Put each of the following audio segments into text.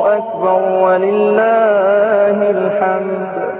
أكبر ولله الحمد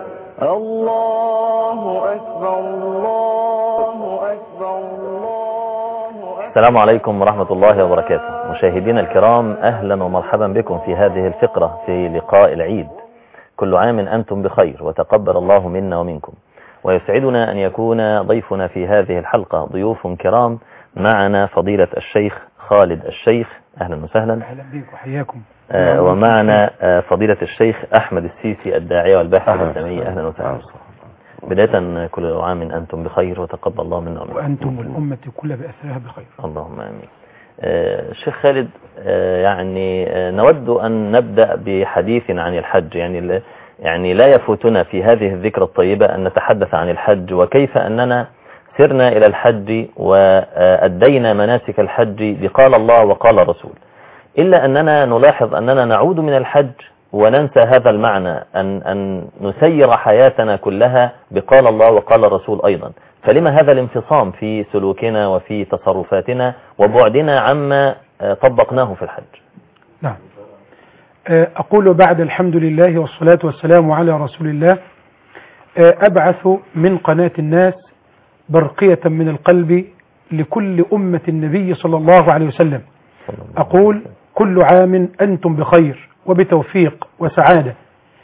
الله أكبر الله أكبر الله أكبر السلام عليكم ورحمة الله وبركاته مشاهدينا الكرام أهلا ومرحبا بكم في هذه الفقرة في لقاء العيد كل عام أنتم بخير وتقبل الله منا ومنكم ويسعدنا أن يكون ضيفنا في هذه الحلقة ضيوف كرام معنا فضيلة الشيخ خالد الشيخ أهلا وسهلا اهلا بيك وحياكم آه، ومعنا آه، فضيلة الشيخ أحمد السيسي الداعية والباحث الإسلامي أهلا وسهلا بداية كل عام أنتم بخير وتقبل الله منا ومنكم وانتم والامه كلها باسرها بخير اللهم امين. آه، الشيخ خالد آه، يعني آه، نود ان نبدا بحديث عن الحج يعني ل- يعني لا يفوتنا في هذه الذكرى الطيبه ان نتحدث عن الحج وكيف اننا سرنا الى الحج وادينا مناسك الحج بقال الله وقال الرسول. الا اننا نلاحظ اننا نعود من الحج وننسى هذا المعنى أن, أن نسير حياتنا كلها بقال الله وقال الرسول أيضا فلما هذا الانفصام في سلوكنا وفي تصرفاتنا وبعدنا عما آه، طبقناه في الحج نعم آه، أقول بعد الحمد لله والصلاة والسلام على رسول الله آه، أبعث من قناة الناس برقية من القلب لكل أمة النبي صلى الله عليه وسلم صلى الله عليه أقول وسلم. كل عام أنتم بخير وبتوفيق وسعادة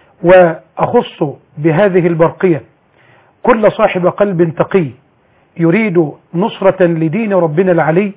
وأخص بهذه البرقية كل صاحب قلب تقي يريد نصرة لدين ربنا العلي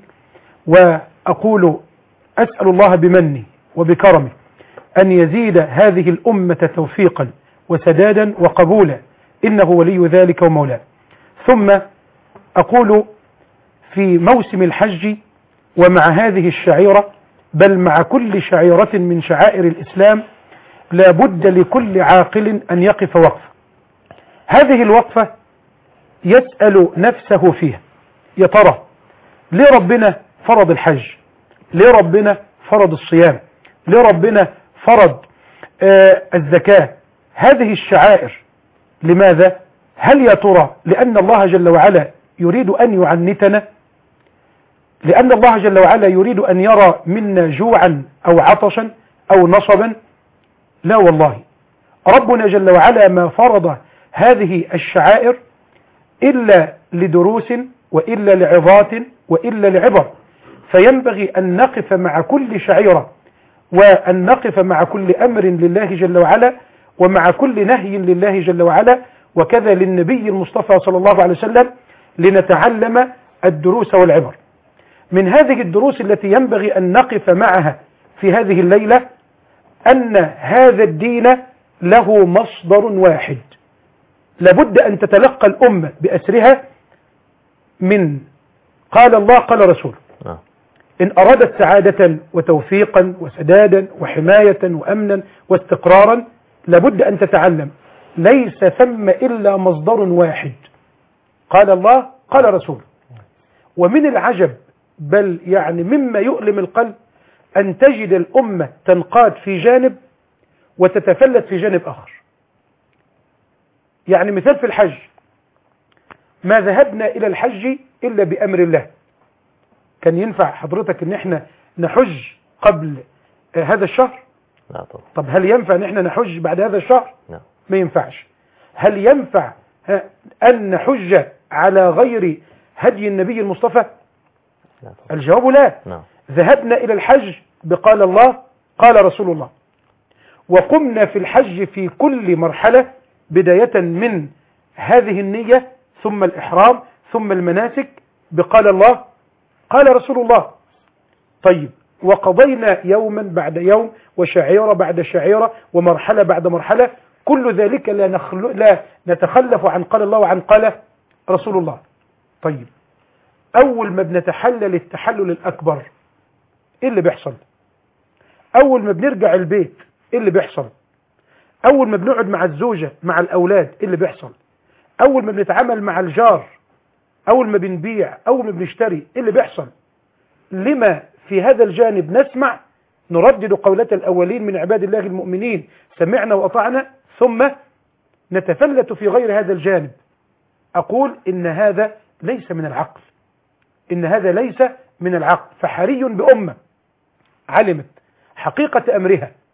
وأقول أسأل الله بمنه وبكرمه أن يزيد هذه الأمة توفيقا وسدادا وقبولا إنه ولي ذلك ومولاه ثم أقول في موسم الحج ومع هذه الشعيرة بل مع كل شعيرة من شعائر الإسلام لا بد لكل عاقل أن يقف وقفة هذه الوقفة يسأل نفسه فيها يا ترى ليه ربنا فرض الحج ليه ربنا فرض الصيام ليه ربنا فرض آه الزكاة هذه الشعائر لماذا هل يا ترى لأن الله جل وعلا يريد أن يعنتنا لأن الله جل وعلا يريد أن يرى منا جوعا أو عطشا أو نصبا لا والله ربنا جل وعلا ما فرض هذه الشعائر إلا لدروس وإلا لعظات وإلا لعبر فينبغي أن نقف مع كل شعيرة وأن نقف مع كل أمر لله جل وعلا ومع كل نهي لله جل وعلا وكذا للنبي المصطفى صلى الله عليه وسلم لنتعلم الدروس والعبر من هذه الدروس التي ينبغي أن نقف معها في هذه الليلة أن هذا الدين له مصدر واحد لابد أن تتلقى الأمة بأسرها من قال الله قال رسول نعم. إن أرادت سعادة وتوفيقا وسدادا وحماية وأمنا واستقرارا لابد أن تتعلم ليس ثم إلا مصدر واحد قال الله قال رسول ومن العجب بل يعني مما يؤلم القلب أن تجد الأمة تنقاد في جانب وتتفلت في جانب آخر يعني مثال في الحج ما ذهبنا إلى الحج إلا بأمر الله كان ينفع حضرتك ان احنا نحج قبل آه، هذا الشهر لا طبعا طب هل ينفع ان احنا نحج بعد هذا الشهر نعم ما ينفعش هل ينفع ها، أن نحج على غير هدي النبي المصطفى لا طبعا الجواب لا نعم ذهبنا إلى الحج بقال الله قال رسول الله وقمنا في الحج في كل مرحلة بداية من هذه النية ثم الإحرام ثم المناسك بقال الله قال رسول الله طيب وقضينا يوما بعد يوم وشعيرة بعد شعيرة ومرحلة بعد مرحلة كل ذلك لا, نخل... لا نتخلف عن قال الله وعن قال رسول الله طيب أول ما بنتحلل التحلل الأكبر إيه اللي بيحصل أول ما بنرجع البيت إيه اللي بيحصل أول ما بنقعد مع الزوجة مع الأولاد إيه اللي بيحصل أول ما بنتعامل مع الجار أول ما بنبيع أول ما بنشتري إيه اللي بيحصل لما في هذا الجانب نسمع نردد قولات الأولين من عباد الله المؤمنين سمعنا وأطعنا ثم نتفلت في غير هذا الجانب أقول إن هذا ليس من العقل إن هذا ليس من العقل فحري بأمة علمت حقيقة أمرها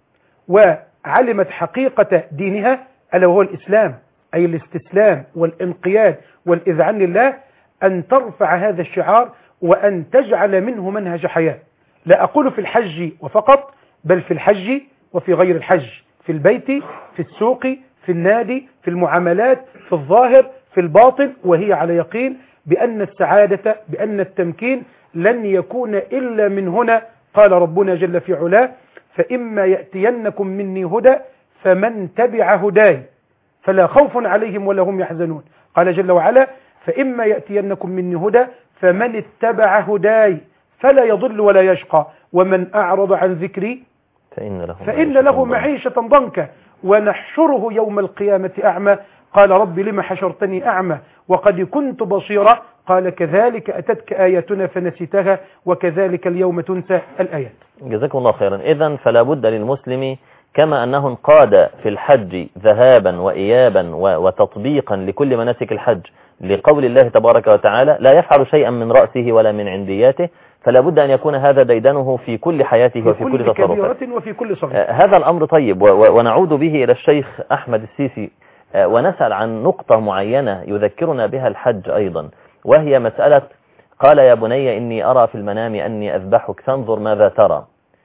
وعلمت حقيقة دينها ألا وهو الإسلام أي الاستسلام والانقياد والإذعان لله أن ترفع هذا الشعار وأن تجعل منه منهج حياة لا أقول في الحج وفقط بل في الحج وفي غير الحج في البيت في السوق في النادي في المعاملات في الظاهر في الباطن وهي على يقين بأن السعادة بأن التمكين لن يكون إلا من هنا قال ربنا جل في علاه فإما يأتينكم مني هدى فمن تبع هداي فلا خوف عليهم ولا هم يحزنون قال جل وعلا فإما يأتينكم مني هدى فمن اتبع هداي فلا يضل ولا يشقى ومن أعرض عن ذكري فإن له فإن له معيشة ضنكا ونحشره يوم القيامة أعمى قال رب لم حشرتني أعمى وقد كنت بصيرا قال كذلك أتتك آياتنا فنسيتها وكذلك اليوم تنسى الآيات جزاكم الله خيرا إذا فلا بد للمسلم كما أنه انقاد في الحج ذهابا وإيابا و- وتطبيقا لكل مناسك الحج لقول الله تبارك وتعالى لا يفعل شيئا من رأسه ولا من عندياته فلا بد أن يكون هذا ديدنه في كل حياته في وفي كل كل تصرفاته كبيرة وفي كل صغيرة آه، هذا الأمر طيب و- و- ونعود به إلى الشيخ أحمد السيسي آه، ونسأل عن نقطة معينة يذكرنا بها الحج أيضا وهي مسألة قال يا بني إني أرى في المنام أني أذبحك فانظر ماذا ترى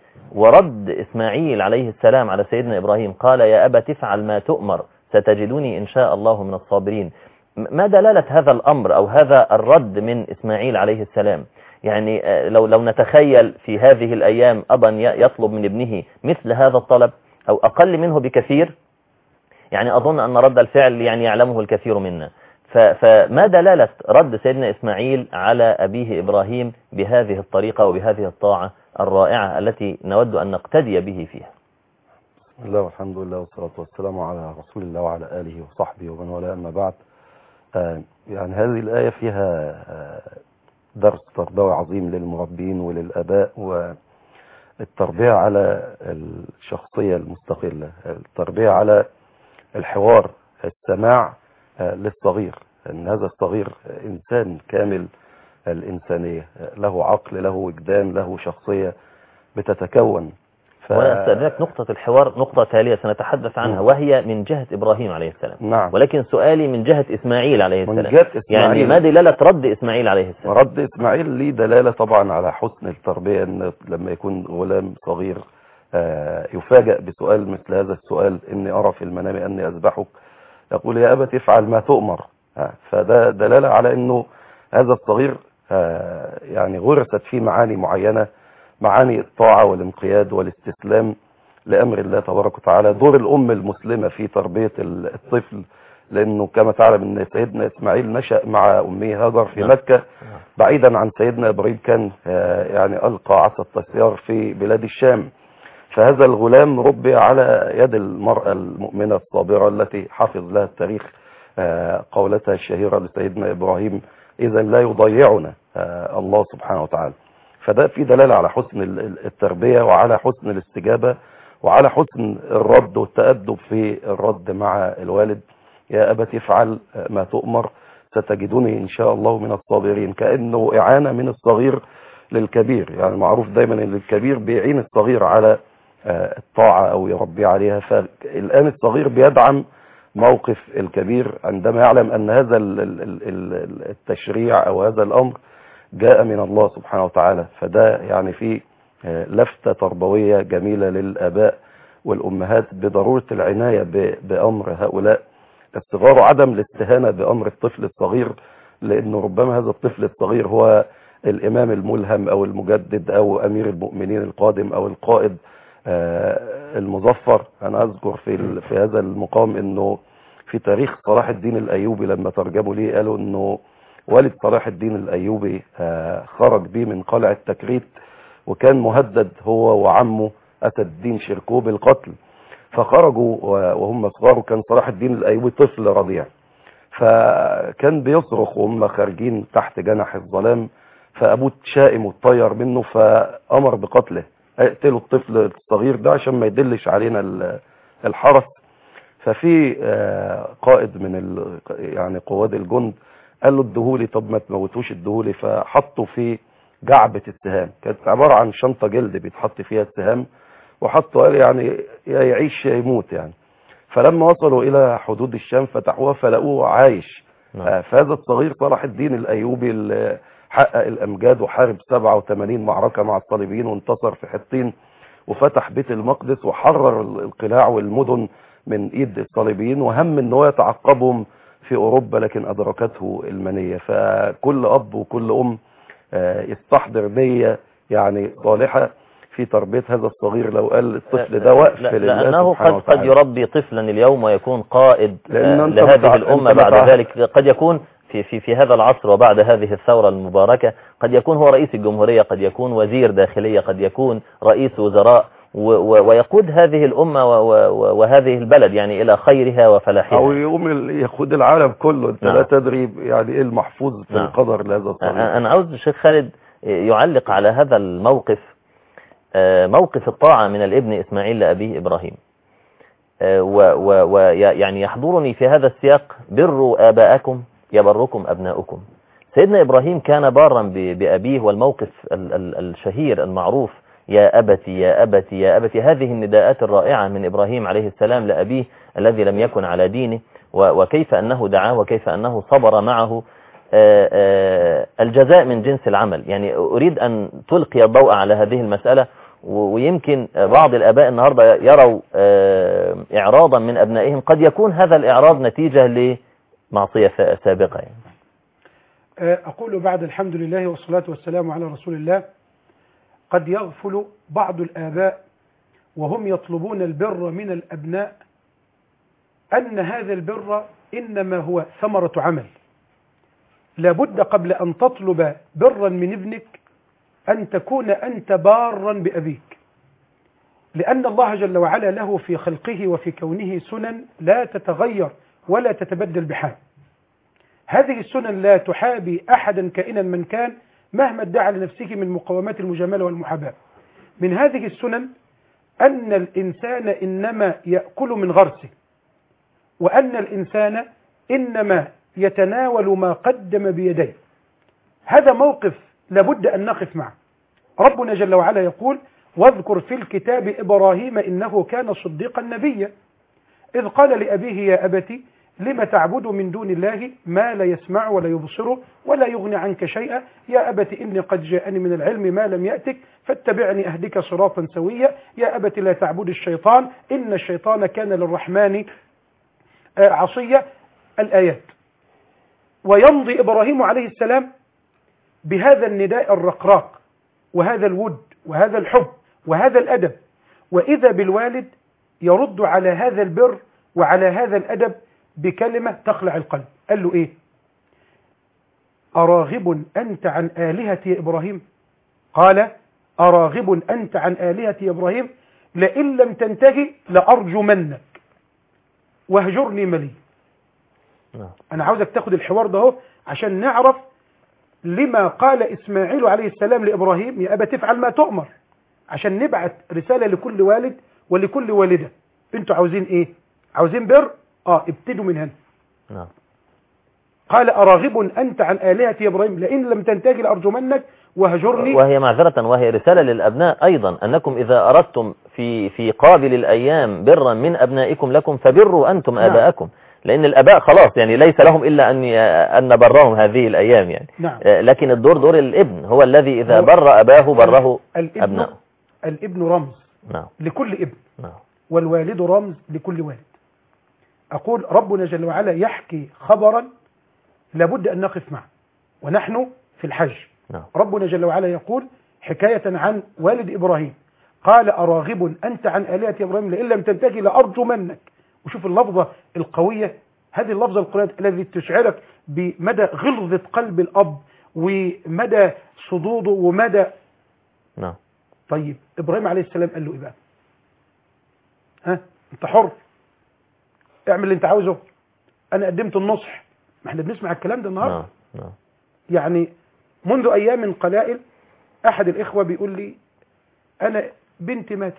ورد إسماعيل عليه السلام على سيدنا إبراهيم قال يا أبا تفعل ما تؤمر ستجدني إن شاء الله من الصابرين م- ما دلالة هذا الأمر أو هذا الرد من إسماعيل عليه السلام يعني آه، لو لو نتخيل في هذه الأيام أبا ي- يطلب من ابنه مثل هذا الطلب أو أقل منه بكثير يعني أظن أن رد الفعل يعني يعلمه الكثير منا ف- فما دلالة رد سيدنا إسماعيل على أبيه إبراهيم بهذه الطريقة وبهذه الطاعة الرائعة التي نود أن نقتدي به فيها بسم الله والحمد لله والصلاة والسلام على رسول الله وعلى آله وصحبه ومن والاه أما بعد آه، يعني هذه الآية فيها آه، درس تربوي عظيم للمربين وللآباء والتربية على الشخصية المستقلة التربية على الحوار السماع آه، للصغير أن هذا الصغير إنسان كامل الإنسانية آه، له عقل له وجدان له شخصية بتتكون ف... وأستاذنك نقطة الحوار نقطة تالية سنتحدث عنها نعم. وهي من جهة إبراهيم عليه السلام نعم ولكن سؤالي من جهة إسماعيل عليه من السلام جهة يعني إسماعيل ما دلالة رد إسماعيل عليه السلام رد إسماعيل ليه دلالة طبعا على حسن التربية أن لما يكون غلام صغير آه، يفاجأ بسؤال مثل هذا السؤال إني أرى في المنام أني أذبحك يقول يا أبت افعل ما تؤمر آه، فده دلالة على أنه هذا الصغير آه، يعني غرست فيه معاني معينة معاني الطاعة والانقياد والاستسلام لأمر الله تبارك وتعالى دور الأم المسلمة في تربية ال- الطفل لأنه كما تعلم أن سيدنا إسماعيل نشأ مع أمه هاجر في نعم. مكة بعيدا عن سيدنا إبراهيم كان آه، يعني ألقى عصا التسيار في بلاد الشام فهذا الغلام ربي على يد المرأة المؤمنة الصابرة التي حافظ لها التاريخ آه، قولتها الشهيرة لسيدنا إبراهيم إذا لا يضيعنا آه، الله سبحانه وتعالى فده في دلالة على حسن ال- ال- التربية وعلى حسن الاستجابة وعلى حسن الرد والتأدب في الرد مع الوالد يا أبت افعل ما تؤمر ستجدني إن شاء الله من الصابرين كأنه إعانة من الصغير للكبير يعني معروف دايما ان الكبير بيعين الصغير على آه، الطاعة او يربيه عليها فالآن الصغير بيدعم موقف الكبير عندما يعلم ان هذا ال- ال- ال- ال- التشريع او هذا الامر جاء من الله سبحانه وتعالى فده يعني في آه، لفتة تربوية جميلة للآباء والأمهات بضرورة العناية ب- بأمر هؤلاء الصغار وعدم الاستهانة بأمر الطفل الصغير لأنه ربما هذا الطفل الصغير هو الإمام الملهم أو المجدد أو أمير المؤمنين القادم أو القائد آه، المظفر أنا أذكر في ال- في هذا المقام أنه في تاريخ صلاح الدين الأيوبي لما ترجموا ليه قالوا أنه والد صلاح الدين الأيوبي آه، خرج بيه من قلعة تكريت وكان مهدد هو وعمه أسد الدين شركوه بالقتل فخرجوا و- وهم صغار وكان صلاح الدين الأيوبي طفل رضيع فكان بيصرخ وهم خارجين تحت جنح الظلام فأبوه شائم واتطير منه فأمر بقتله اقتلوا الطفل الصغير ده عشان ما يدلش علينا ال- الحرس ففي آه، قائد من ال... يعني قواد الجند قال له ادهولي طب ما تموتوش ادهولي فحطوا في جعبة السهام كانت عبارة عن شنطة جلد بيتحط فيها السهام وحطوا قال يعني يا يعيش يا يموت يعني فلما وصلوا الى حدود الشام فتحوها فلقوه عايش نعم. آه، فهذا الصغير صلاح الدين الايوبي اللي حقق الامجاد وحارب 87 معركه مع الصليبيين وانتصر في حطين وفتح بيت المقدس وحرر ال- القلاع والمدن من ايد الصليبيين وهم ان هو يتعقبهم في اوروبا لكن ادركته المنيه فكل اب وكل ام آه، يستحضر نيه يعني صالحه في تربيه هذا الصغير لو قال الطفل ده وقف لا- لله لأنه سبحانه قد قد وتعالى. يربي طفلا اليوم ويكون قائد لأن آه، أنت لهذه متع- الأمة أنت بعد متع- ذلك قد يكون في في في هذا العصر وبعد هذه الثورة المباركة قد يكون هو رئيس الجمهورية قد يكون وزير داخلية قد يكون رئيس وزراء و- و- ويقود هذه الأمة و- و- وهذه البلد يعني إلى خيرها او وفلاحها يقوم ال- ياخد العالم كله انت نعم. لا تدري يعني ايه المحفوظ في نعم. القدر لهذا الصغير أنا عاوز الشيخ خالد يعلق على هذا الموقف آه، موقف الطاعة من الابن إسماعيل لأبيه إبراهيم ويعني يحضرني في هذا السياق بروا آباءكم يبركم أبناؤكم سيدنا إبراهيم كان بارا ب- بأبيه والموقف ال- ال- الشهير المعروف يا أبتي يا أبتي يا أبتي هذه النداءات الرائعة من إبراهيم عليه السلام لأبيه الذي لم يكن على دينه و- وكيف أنه دعاه وكيف أنه صبر معه آه، آه، الجزاء من جنس العمل يعني أريد أن تلقي الضوء على هذه المسألة و- ويمكن بعض الآباء النهاردة يروا آه، إعراضا من أبنائهم قد يكون هذا الإعراض نتيجة لمعصية ف- سابقة يعني. آه، أقول بعد الحمد لله والصلاة والسلام على رسول الله قد يغفل بعض الآباء وهم يطلبون البر من الأبناء أن هذا البر إنما هو ثمرة عمل لابد قبل أن تطلب برا من ابنك أن تكون أنت بارا بأبيك لأن الله جل وعلا له في خلقه وفي كونه سنن لا تتغير ولا تتبدل بحال هذه السنن لا تحابي أحدا كائنا من كان مهما ادعى لنفسه من مقومات المجاملة والمحاباة من هذه السنن أن الإنسان إنما يأكل من غرسه وأن الإنسان إنما يتناول ما قدم بيديه هذا موقف لابد أن نقف معه ربنا جل وعلا يقول واذكر في الكتاب إبراهيم إنه كان صديقا نبيا إذ قال لأبيه يا أبت لم تعبد من دون الله ما لا يسمع ولا يبصر ولا يغني عنك شيئا يا أبت إني قد جاءني من العلم ما لم يأتك فاتبعني أهدك صراطا سويا يا أبت لا تعبد الشيطان إن الشيطان كان للرحمن آه، عصية الآيات ويمضي إبراهيم عليه السلام بهذا النداء الرقراق وهذا الود وهذا الحب وهذا الأدب وإذا بالوالد يرد على هذا البر وعلى هذا الأدب بكلمة تخلع القلب قال له إيه أراغب أنت عن آلهتي يا إبراهيم قال أراغب أنت عن آلهتي يا إبراهيم لئن لم تنتهي لأرجمنك واهجرني ملي نعم. أنا عاوزك تاخد الحوار ده اهو عشان نعرف لما قال إسماعيل عليه السلام لإبراهيم يا أبا تفعل ما تؤمر عشان نبعت رسالة لكل والد ولكل والدة انتوا عاوزين ايه عاوزين بر اه ابتدوا من هنا نعم قال أراغب أنت عن آلهتي يا إبراهيم لئن لم تنتهي لأرجمنك وهجرني وهي معذرة وهي رسالة للأبناء أيضا أنكم إذا أردتم في في قابل الأيام برا من أبنائكم لكم فبروا أنتم نعم. آباءكم لأن الآباء خلاص يعني ليس لهم إلا أن ي- أن نبرهم هذه الأيام يعني نعم آه، لكن الدور دور الابن هو الذي إذا هو- بر أباه بره الابن أبناءه الابن رمز نعم لكل ابن نعم والوالد رمز لكل والد أقول ربنا جل وعلا يحكي خبرا لابد أن نقف معه ونحن في الحج نعم ربنا جل وعلا يقول حكاية عن والد إبراهيم قال أراغب أنت عن آلهة إبراهيم لئن لم تنتهي لأرجمنك وشوف اللفظة القوية هذه اللفظة القرآن الذي تشعرك بمدى غلظة قلب الأب ومدى صدوده ومدى نعم طيب إبراهيم عليه السلام قال له إيه بقى ها أنت حر اعمل اللي أنت عاوزه أنا قدمت النصح ما احنا بنسمع الكلام ده النهارده نعم نعم يعني منذ أيام قلائل أحد الإخوة بيقول لي أنا بنتي ماتت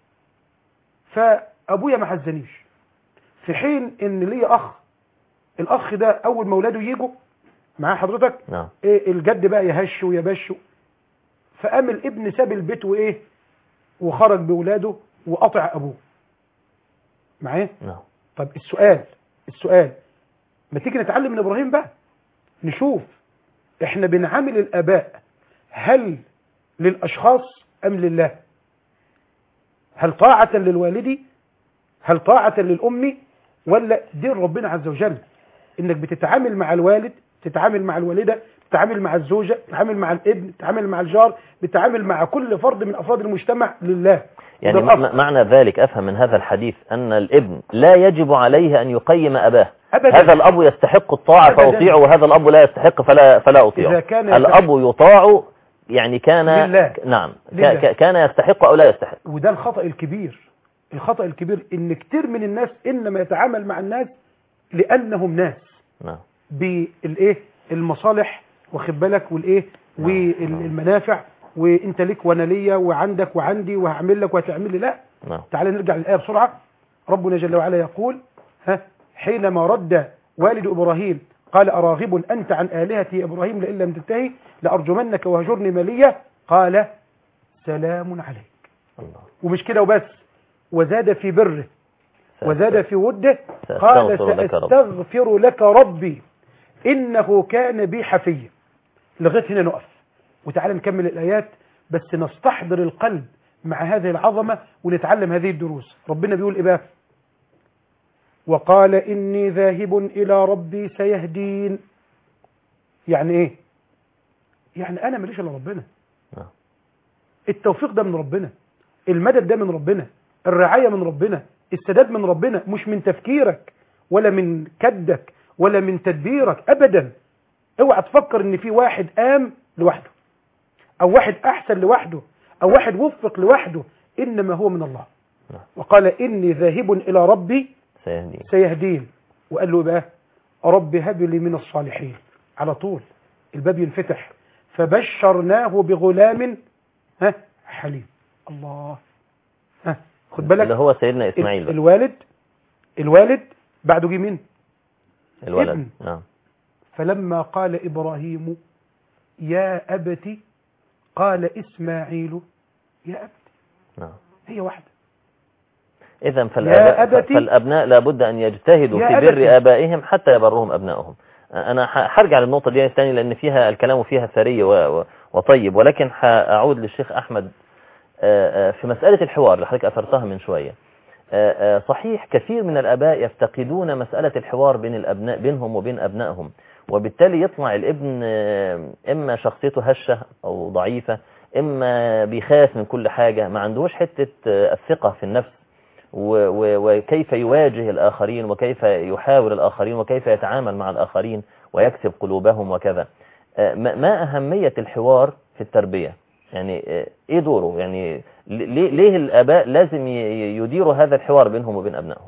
فأبويا ما حزنيش في حين إن لي أخ الأخ ده أول ما ولاده يجوا معاه حضرتك نعم إيه الجد بقى يهش ويبش فقام الابن ساب البيت وإيه وخرج بولاده وقطع ابوه معايا نعم طب السؤال السؤال ما تيجي نتعلم من ابراهيم بقى نشوف احنا بنعامل الاباء هل للاشخاص ام لله هل طاعة للوالد هل طاعة للام ولا دين ربنا عز وجل انك بتتعامل مع الوالد تتعامل مع الوالدة تتعامل مع الزوجة تتعامل مع الابن تتعامل مع الجار بتتعامل مع كل فرد من افراد المجتمع لله يعني وده الأصل. م- معنى ذلك أفهم من هذا الحديث أن الابن لا يجب عليه أن يقيم أباه أبداً. هذا الأب يستحق الطاعة أبداً. فأطيعه وهذا الأب لا يستحق فلا, فلا أطيعه إذا كان الأب يطاع يعني كان لله. نعم ك- لله. ك- كان يستحق أو لا يستحق وده الخطأ الكبير الخطأ الكبير ان كتير من الناس انما يتعامل مع الناس لانهم ناس نعم بالايه المصالح واخد بالك والايه والمنافع وانت ليك وانا ليا وعندك وعندي وهعمل لك وهتعمل لي لا نعم تعال نرجع للايه بسرعه ربنا جل وعلا يقول ها حينما رد والد ابراهيم قال اراغب انت عن الهتي يا ابراهيم لئن لم تنتهي لارجمنك وهجرني مليا قال سلام عليك الله ومش كده وبس وزاد في بره وزاد في وده سأستغفر قال لك ربي. سأستغفر لك ربي إنه كان بي حفيا لغاية هنا نقف وتعالى نكمل الآيات بس نستحضر القلب مع هذه العظمة ونتعلم هذه الدروس ربنا بيقول إيه بقى وقال إني ذاهب إلى ربي سيهدين يعني إيه يعني أنا ماليش إلا ربنا نعم. التوفيق ده من ربنا المدد ده من ربنا الرعاية من ربنا السداد من ربنا مش من تفكيرك ولا من كدك ولا من تدبيرك أبدا اوعى تفكر ان في واحد قام لوحده او واحد احسن لوحده او واحد وفق لوحده انما هو من الله نعم. وقال اني ذاهب الى ربي سيهدين سيهدين وقال له إيه بقى رب هب لي من الصالحين على طول الباب ينفتح فبشرناه بغلام ها حليم الله ها خد بالك اللي هو سيدنا ال- إسماعيل بقى. الوالد الوالد بعده جه مين الولد ابن. نعم فلما قال إبراهيم يا أبت قال إسماعيل يا أبت نعم هي واحدة إذا فالآباء أبتي. فالأبناء لابد أن يجتهدوا يا في أبتي. بر آبائهم حتى يبرهم أبنائهم أنا ح- هرجع للنقطة دي ثاني لأن فيها الكلام فيها ثري و- و- وطيب ولكن هأعود للشيخ أحمد آه، آه، في مسألة الحوار اللي حضرتك أثرتها من شوية آه، آه، صحيح كثير من الآباء يفتقدون مسألة الحوار بين الأبناء بينهم وبين أبنائهم وبالتالي يطلع الابن آه، إما شخصيته هشة أو ضعيفة إما بيخاف من كل حاجة ما عندهوش حتة آه، الثقة في النفس و- و- وكيف يواجه الآخرين وكيف يحاور الآخرين وكيف يتعامل مع الآخرين ويكسب قلوبهم وكذا آه، ما ما أهمية الحوار في التربية يعني آه، إيه دوره يعني ليه ليه الآباء لازم ي- يديروا هذا الحوار بينهم وبين أبنائهم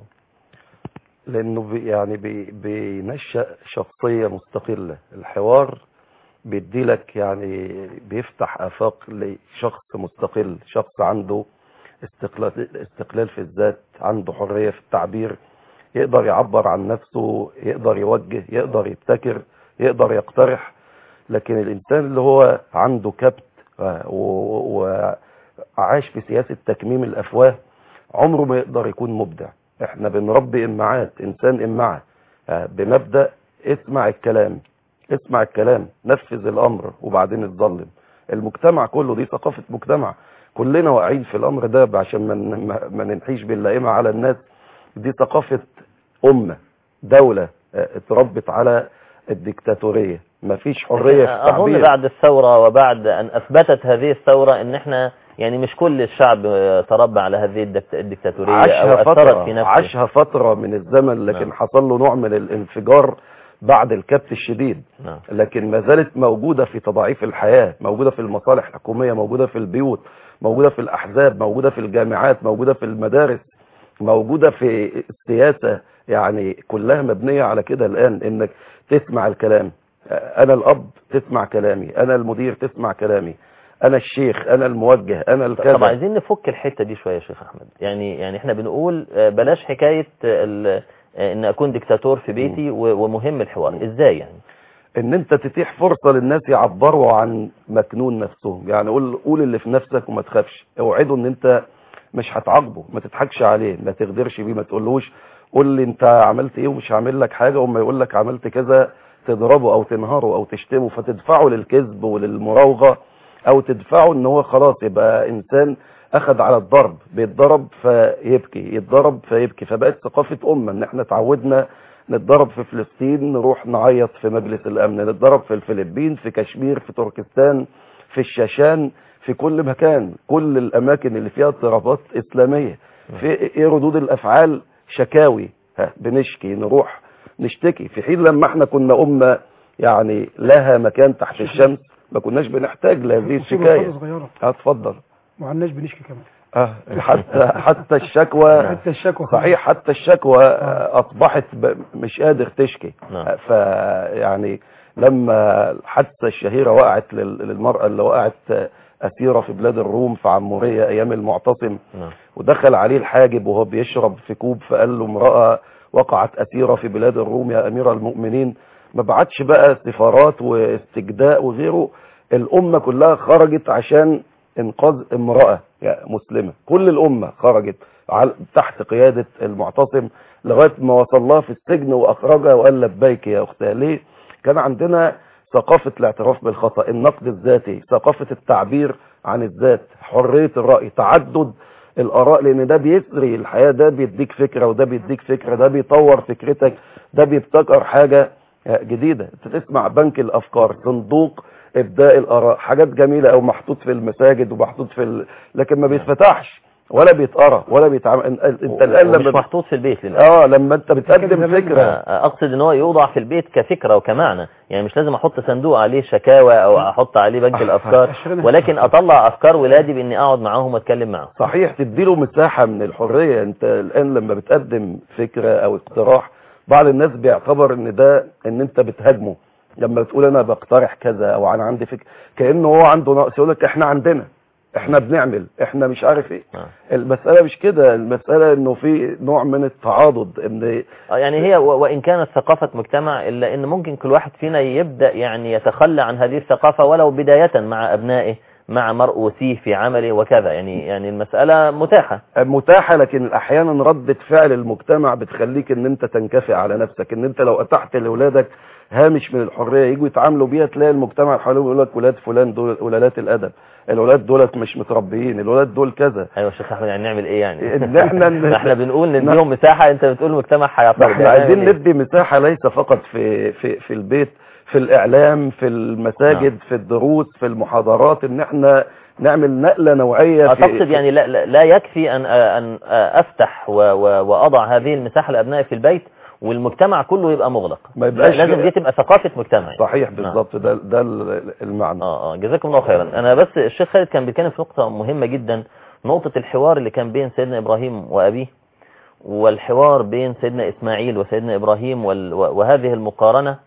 لانه بي يعني بي بينشأ شخصية مستقلة الحوار بيدي لك يعني بيفتح آفاق لشخص مستقل شخص عنده استقلال استقلال في الذات عنده حرية في التعبير يقدر يعبر عن نفسه يقدر يوجه يقدر يبتكر يقدر يقترح لكن الإنسان اللي هو عنده كبت آه، و- و- وعاش في سياسة تكميم الأفواه عمره ما يقدر يكون مبدع احنا بنربي إمعات إنسان إمعة آه، بمبدأ اسمع الكلام اسمع الكلام نفذ الأمر وبعدين اتظلم المجتمع كله دي ثقافة مجتمع كلنا واقعين في الأمر ده عشان ما ن- ما- ما ننحيش باللائمة على الناس دي ثقافة أمة دولة آه، اتربت على الديكتاتورية مفيش حرية في أظن التعبير بعد الثورة وبعد أن أثبتت هذه الثورة أن احنا يعني مش كل الشعب آه، تربى على هذه الدكت- الدكتاتورية أو عاشها أثرت فترة في نفسه عاشها فترة من الزمن لكن نعم. حصل له نوع من الانفجار بعد الكبت الشديد نعم لكن ما زالت موجودة في تضعيف الحياة موجودة في المصالح الحكومية موجودة في البيوت موجودة في الأحزاب موجودة في الجامعات موجودة في المدارس موجودة في السياسة يعني كلها مبنية على كده الآن إنك تسمع الكلام أنا الأب تسمع كلامي أنا المدير تسمع كلامي أنا الشيخ أنا الموجه أنا طب الكذا عايزين نفك الحتة دي شوية يا شيخ أحمد يعني يعني احنا بنقول آه، بلاش حكاية آه، ال- آه، ان اكون ديكتاتور في بيتي و- ومهم الحوار ازاي يعني ان انت تتيح فرصة للناس يعبروا عن مكنون نفسهم يعني قول قول اللي في نفسك وما تخافش اوعدوا ان انت مش هتعاقبه ما تضحكش عليه ما تغدرش بيه ما تقولوش قول لي انت عملت ايه ومش هعمل لك حاجه وما يقول لك عملت كذا تضربه او تنهره او تشتمه فتدفعه للكذب وللمراوغه او تدفعه ان هو خلاص يبقى انسان اخذ على الضرب بيتضرب فيبكي يتضرب فيبكي فبقت ثقافه امه ان احنا اتعودنا نتضرب في فلسطين نروح نعيط في مجلس الامن نتضرب في الفلبين في كشمير في تركستان في الشاشان في كل مكان كل الاماكن اللي فيها اضطرابات اسلاميه في ايه ردود الافعال شكاوي ها بنشكي نروح نشتكي في حين لما احنا كنا امه يعني لها مكان تحت الشمس ما كناش بنحتاج لهذه أصيب الشكايه حاجة صغيرة اتفضل ما عندناش بنشكي كمان اه حتى حتى الشكوى حتى الشكوى صحيح حتى الشكوى آه، اصبحت ب- مش قادر تشكي نعم. فيعني لما الحادثه الشهيره وقعت لل- للمراه اللي وقعت آه، اسيره في بلاد الروم في عموريه ايام المعتصم نعم ودخل عليه الحاجب وهو بيشرب في كوب فقال له امراه وقعت اسيره في بلاد الروم يا امير المؤمنين ما بعتش بقى سفارات واستجداء وغيره الامه كلها خرجت عشان انقاذ امراه يعني مسلمه كل الامه خرجت على تحت قياده المعتصم لغايه ما وصل لها في السجن واخرجها وقال لبيك يا اختها ليه كان عندنا ثقافه الاعتراف بالخطا النقد الذاتي ثقافه التعبير عن الذات حريه الراي تعدد الاراء لان ده بيسري الحياه ده بيديك فكره وده بيديك فكره ده بيطور فكرتك ده بيبتكر حاجه جديده انت تسمع بنك الافكار صندوق ابداء الاراء حاجات جميله او محطوط في المساجد ومحطوط في ال... لكن ما بيتفتحش ولا بيتقرا ولا بيتعمل انت انت الان ومش لما محطوط في البيت للأسف اه لما انت بتقدم زمان فكره اقصد ان هو يوضع في البيت كفكره وكمعنى يعني مش لازم احط صندوق عليه شكاوى او احط عليه بنك الافكار عشرين- ولكن اطلع افكار ولادي باني اقعد معاهم واتكلم معاهم صحيح تديله مساحة من الحرية انت الان لما بتقدم فكرة او اقتراح بعض الناس بيعتبر ان ده ان انت بتهاجمه لما بتقول انا بقترح كذا او انا عندي فكرة كأنه هو عنده نقص يقول لك احنا عندنا احنا بنعمل احنا مش عارف ايه آه. المسألة مش كده المسألة انه في نوع من التعاضد ان آه، يعني هي و- وإن كانت ثقافة مجتمع إلا أن ممكن كل واحد فينا يبدأ يعني يتخلى عن هذه الثقافة ولو بداية مع أبنائه مع مرؤوسيه في عمله وكذا يعني يعني المسألة متاحة متاحة لكن احيانا ردة فعل المجتمع بتخليك ان انت تنكفئ على نفسك ان انت لو اتحت لاولادك هامش من الحرية يجوا يتعاملوا بيها تلاقي المجتمع اللي حواليهم يقول لك ولاد فلان دول ولادات الادب الولاد دولت مش متربيين الولاد دول كذا أيوة الشيخ أحمد يعني نعمل إيه يعني إن إحنا- احنا بنقول نديهم مساحة أنت بتقول المجتمع هيعترض احنا يعني عايزين نعمل إيه؟ ندي مساحة ليس فقط في في في البيت في الاعلام في المساجد في الدروس في المحاضرات ان احنا نعمل نقلة نوعية آه، في تقصد يعني لا, لا, لا يكفي أن أن أفتح و و وأضع هذه المساحة لأبنائي في البيت والمجتمع كله يبقى مغلق ما يبقاش لازم كده. دي تبقى ثقافة مجتمع صحيح بالظبط ده ده المعنى اه اه جزاكم الله خيرا انا بس الشيخ خالد كان بيتكلم في نقطة مهمة جدا نقطة الحوار اللي كان بين سيدنا ابراهيم وابيه والحوار بين سيدنا اسماعيل وسيدنا ابراهيم وال وهذه المقارنة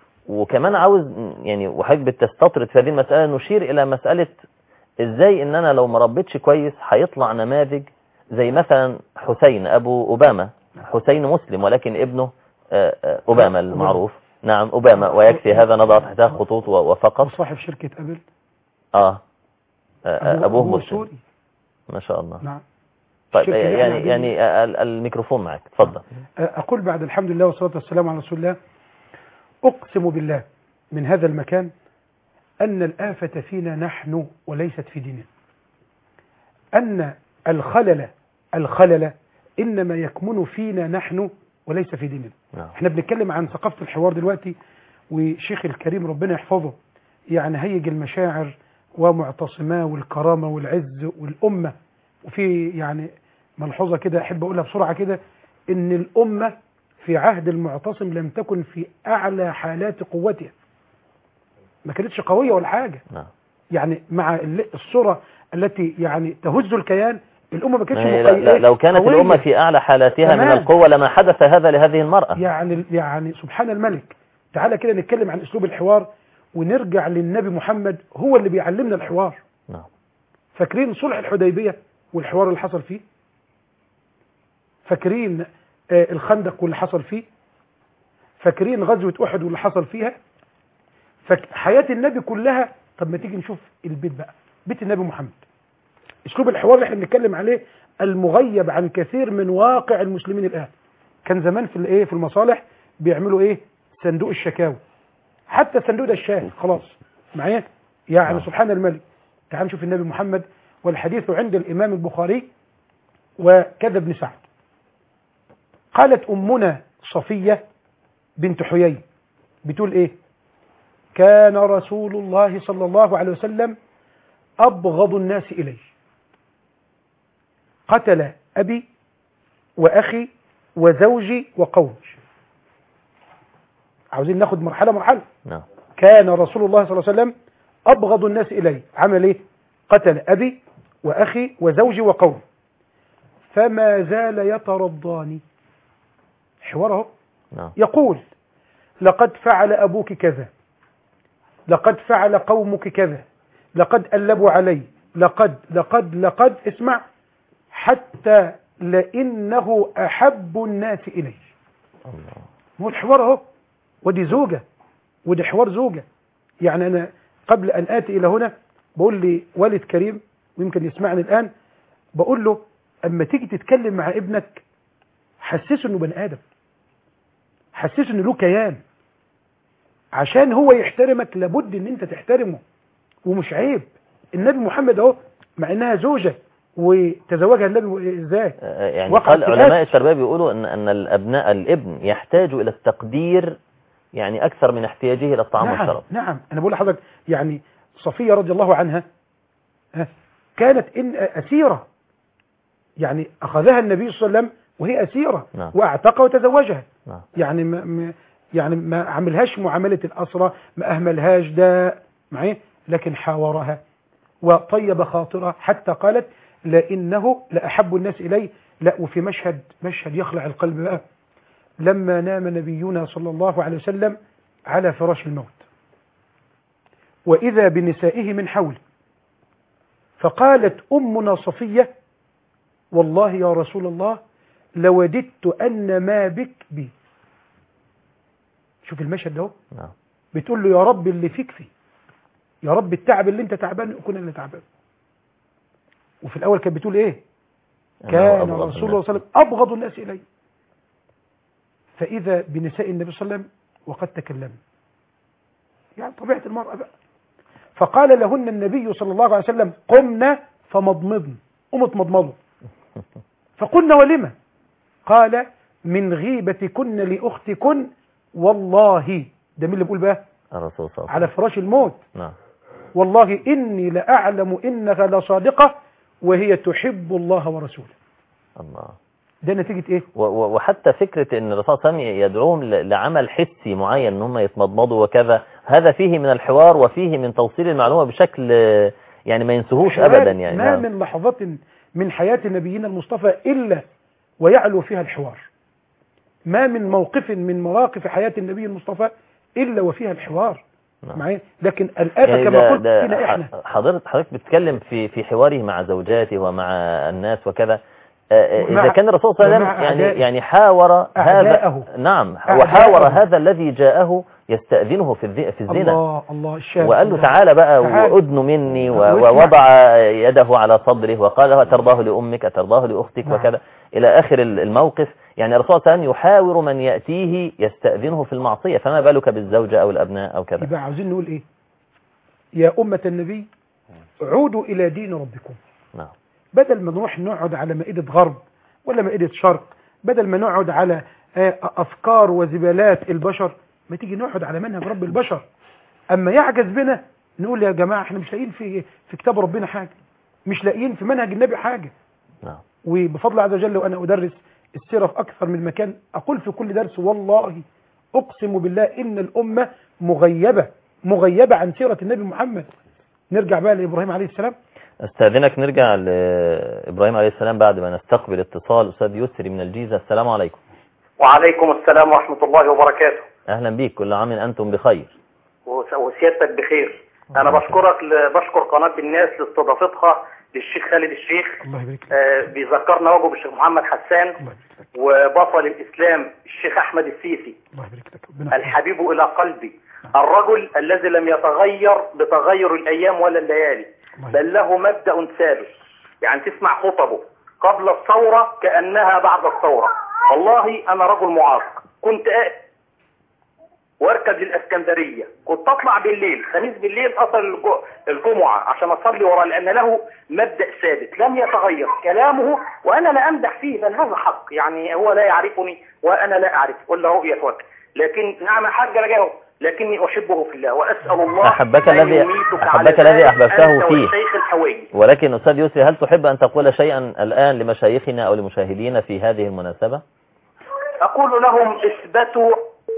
وكمان عاوز يعني وحضرتك بتستطرد في هذه المسألة نشير الى مسألة ازاي ان انا لو ما ربيتش كويس هيطلع نماذج زي مثلا حسين ابو اوباما حسين مسلم ولكن ابنه آه، آه، اوباما المعروف نعم اوباما ويكفي هذا نضع تحتها خطوط و- وفقط وصاحب شركة أبل اه آه، ابوه مسلم سوري ما شاء الله نعم طيب الشركة اللي يعني احنا يعني آه، ال- الميكروفون معك اتفضل أقول بعد الحمد لله والصلاة والسلام على رسول الله أقسم بالله من هذا المكان أن الآفة فينا نحن وليست في ديننا أن الخلل الخلل إنما يكمن فينا نحن وليس في ديننا نعم احنا بنتكلم عن ثقافة الحوار دلوقتي وشيخ الكريم ربنا يحفظه يعني هيج المشاعر ومعتصماه والكرامة والعز والأمة وفي يعني ملحوظة كده أحب أقولها بسرعة كده إن الأمة في عهد المعتصم لم تكن في أعلى حالات قوتها ما كانتش قوية ولا حاجة نعم يعني مع ال- الصورة التي يعني تهز الكيان الأمة ما كانتش ما هي مقي- لا- لو كانت قوية. الأمة في أعلى حالاتها من تمام. القوة لما حدث هذا لهذه المرأة يعني يعني سبحان الملك تعالى كده نتكلم عن اسلوب الحوار ونرجع للنبي محمد هو اللي بيعلمنا الحوار نعم فاكرين صلح الحديبيه والحوار اللي حصل فيه فاكرين آه، الخندق واللي حصل فيه فاكرين غزوه احد واللي حصل فيها فك حياه النبي كلها طب ما تيجي نشوف البيت بقى بيت النبي محمد اسلوب الحوار اللي احنا بنتكلم عليه المغيب عن كثير من واقع المسلمين الآن كان زمان في الايه في المصالح بيعملوا ايه صندوق الشكاوى حتى صندوق ده الشاهد خلاص معايا يعني نعم. سبحان الملك تعال نشوف النبي محمد والحديث عند الإمام البخاري وكذا ابن سعد قالت أمنا صفية بنت حيي بتقول إيه كان رسول الله صلى الله عليه وسلم أبغض الناس إليه قتل أبي وأخي وزوجي وقومي عاوزين ناخد مرحلة مرحلة نعم كان رسول الله صلى الله عليه وسلم أبغض الناس إليه عمل إيه قتل أبي وأخي وزوجي وقومي فما زال يترضاني حواره نعم يقول لقد فعل أبوك كذا لقد فعل قومك كذا لقد ألبوا علي لقد لقد لقد اسمع حتى لإنه أحب الناس إلي الله هو الحوار اهو ودي زوجة ودي حوار زوجة يعني أنا قبل أن آتي إلى هنا بقول لي والد كريم ويمكن يسمعني الآن بقول له أما تيجي تتكلم مع ابنك حسسه إنه بني آدم حسسه إنه له كيان عشان هو يحترمك لابد إن أنت تحترمه ومش عيب النبي محمد أهو مع إنها زوجة وتزوجها النبي إزاي آه، يعني وقع قال في علماء الأكل. التربية بيقولوا أن أن الأبناء الابن يحتاج إلى التقدير يعني أكثر من احتياجه إلى الطعام نعم والشراب نعم أنا بقول لحضرتك يعني صفية رضي الله عنها ها، كانت إن أسيرة يعني أخذها النبي صلى الله عليه وسلم وهي أسيرة نعم. وأعتقها وتزوجها نعم يعني ما ما- يعني ما عملهاش معاملة الأسرة ما أهملهاش ده معي لكن حاورها وطيب خاطرها حتى قالت لإنه لأحب الناس إلي لا وفي مشهد مشهد يخلع القلب بقى لما نام نبينا صلى الله عليه وسلم على فراش الموت وإذا بنسائه من حوله فقالت أمنا صفية والله يا رسول الله لوددت أن ما بك بي شوف المشهد ده اهو. نعم بتقول له يا رب اللي فيك فيه يا رب التعب اللي انت تعبان يكون اللي تعبان وفي الأول كانت بتقول إيه أنه كان أبغض رسول الله الناس. صلى الله عليه وسلم أبغض الناس إلي فإذا بنساء النبي صلى الله عليه وسلم وقد تكلمن يعني طبيعة المرأة بقى فقال لهن النبي صلى الله عليه وسلم قمنا فمضمضن قمت مضمضوا فقلنا ولما قال من غيبتكن لأختكن والله ده مين اللي بيقول بقى الرسول صلى الله عليه على فراش الموت وسلم نعم والله إني لأعلم إنها لصادقة وهي تحب الله ورسوله الله ده نتيجة إيه و- و- وحتى فكرة ان الرسول صلى الله عليه وسلم يدعوهم ل- لعمل حسي معين ان هم يتمضمضوا وكذا هذا فيه من الحوار وفيه من توصيل المعلومة بشكل آه، يعني ما ينسهوش ابدا يعني ما نعم. من لحظة من حياة نبينا المصطفى إلا ويعلو فيها الحوار ما من موقف من مواقف حياة النبي المصطفى إلا وفيها الحوار نعم. معايا لكن الآن يعني كما ده قلت ده فينا إحنا ح- حضرتك حضرتك بتتكلم في في حواره مع زوجاته ومع الناس وكذا آه، آه، ومع- اذا كان الرسول صلى الله عليه ومع وسلم يعني أعدائه. يعني حاور أعداءه. هذا نعم أعداءه. وحاور هذا الذي جاءه يستأذنه في الذ- في الزنا الله الله الشاهد وقال له الله. تعالى بقى تعال. وأدن مني و- واسمع. ووضع يده على صدره وقال له أترضاه لأمك أترضاه لأختك نعم. وكذا إلى آخر ال- الموقف يعني الرسول صلى الله عليه وسلم يحاور من يأتيه يستأذنه في المعصية فما بالك بالزوجة أو الأبناء أو كذا يبقى عاوزين نقول إيه يا أمة النبي عودوا إلى دين ربكم نعم بدل ما نروح نقعد على مائدة غرب ولا مائدة شرق بدل ما نقعد على آه، أفكار وزبالات البشر ما تيجي نقعد على منهج رب البشر أما يعجز بنا نقول يا جماعة احنا مش لاقيين في في كتاب ربنا حاجة مش لاقيين في منهج النبي حاجة نعم وبفضل الله عز وجل وأنا أدرس السيرة في أكثر من مكان أقول في كل درس والله أقسم بالله إن الأمة مغيبة مغيبة عن سيرة النبي محمد نرجع بقى لإبراهيم عليه السلام استاذنك نرجع لإبراهيم عليه السلام بعد ما نستقبل اتصال أستاذ يسري من الجيزة السلام عليكم وعليكم السلام ورحمة الله وبركاته أهلا بك كل عام أنتم بخير وس- وسيادتك بخير أنا بشكرك ل- بشكر قناة بالناس لاستضافتها للشيخ خالد الشيخ الله يبارك لك آه، بيذكرنا وجه الشيخ محمد حسان الله يبارك لك وبطل الإسلام الشيخ أحمد السيسي الله يبارك لك ربنا يحفظك. الحبيب إلى قلبي الرجل الذي لم يتغير بتغير الأيام ولا الليالي الله بل له مبدأ ثابت يعني تسمع خطبه قبل الثورة كأنها بعد الثورة والله أنا رجل معاق كنت آ- واركب للاسكندريه كنت اطلع بالليل خميس بالليل اصل الج- الجمعه عشان اصلي وراه لان له مبدا ثابت لم يتغير كلامه وانا لا امدح فيه بل هذا حق يعني هو لا يعرفني وانا لا اعرفه ولا رؤيه وجه لكن نعم يا حاج رجاء لكني احبه في الله واسال الله أحبك أن الذي- يميتك أحبك على الذي ذلك أحببته أنت فيه. والشيخ الحويني ولكن أستاذ يوسف هل تحب أن تقول شيئا الآن لمشايخنا أو لمشاهدينا في هذه المناسبة اقول لهم اثبتوا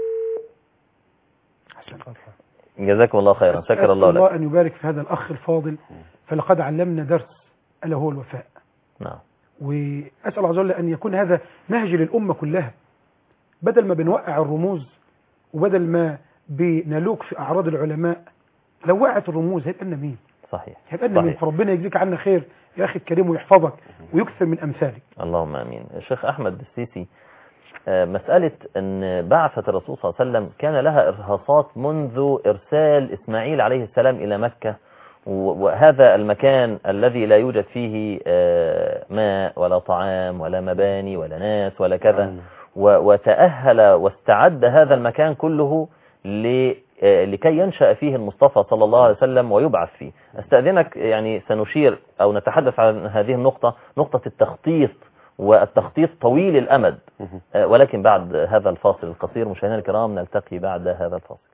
جزاكم الله خيرا شكر أسأل الله لك الله أن يبارك في هذا الأخ الفاضل فلقد علمنا درس ألا هو الوفاء نعم وأسأل الله عز وجل أن يكون هذا نهج للأمة كلها بدل ما بنوقع الرموز وبدل ما بنلوك في أعراض العلماء لو وقعت الرموز هيبقى لنا مين؟ صحيح هيبقى لنا مين؟ صحيح فربنا يجزيك عنا خير يا أخي الكريم ويحفظك ويكثر من أمثالك اللهم امين الشيخ احمد السيسي آه، مسألة أن بعثة الرسول صلى الله عليه وسلم كان لها إرهاصات منذ إرسال إسماعيل عليه السلام إلى مكة و- وهذا المكان الذي لا يوجد فيه آه، ماء ولا طعام ولا مباني ولا ناس ولا كذا و- وتأهل واستعد هذا المكان كله ل- آه، لكي ينشأ فيه المصطفى صلى الله عليه وسلم ويبعث فيه استأذنك يعني سنشير أو نتحدث عن هذه النقطة نقطة التخطيط والتخطيط طويل الأمد آه، ولكن بعد هذا الفاصل القصير مشاهدينا الكرام نلتقي بعد هذا الفاصل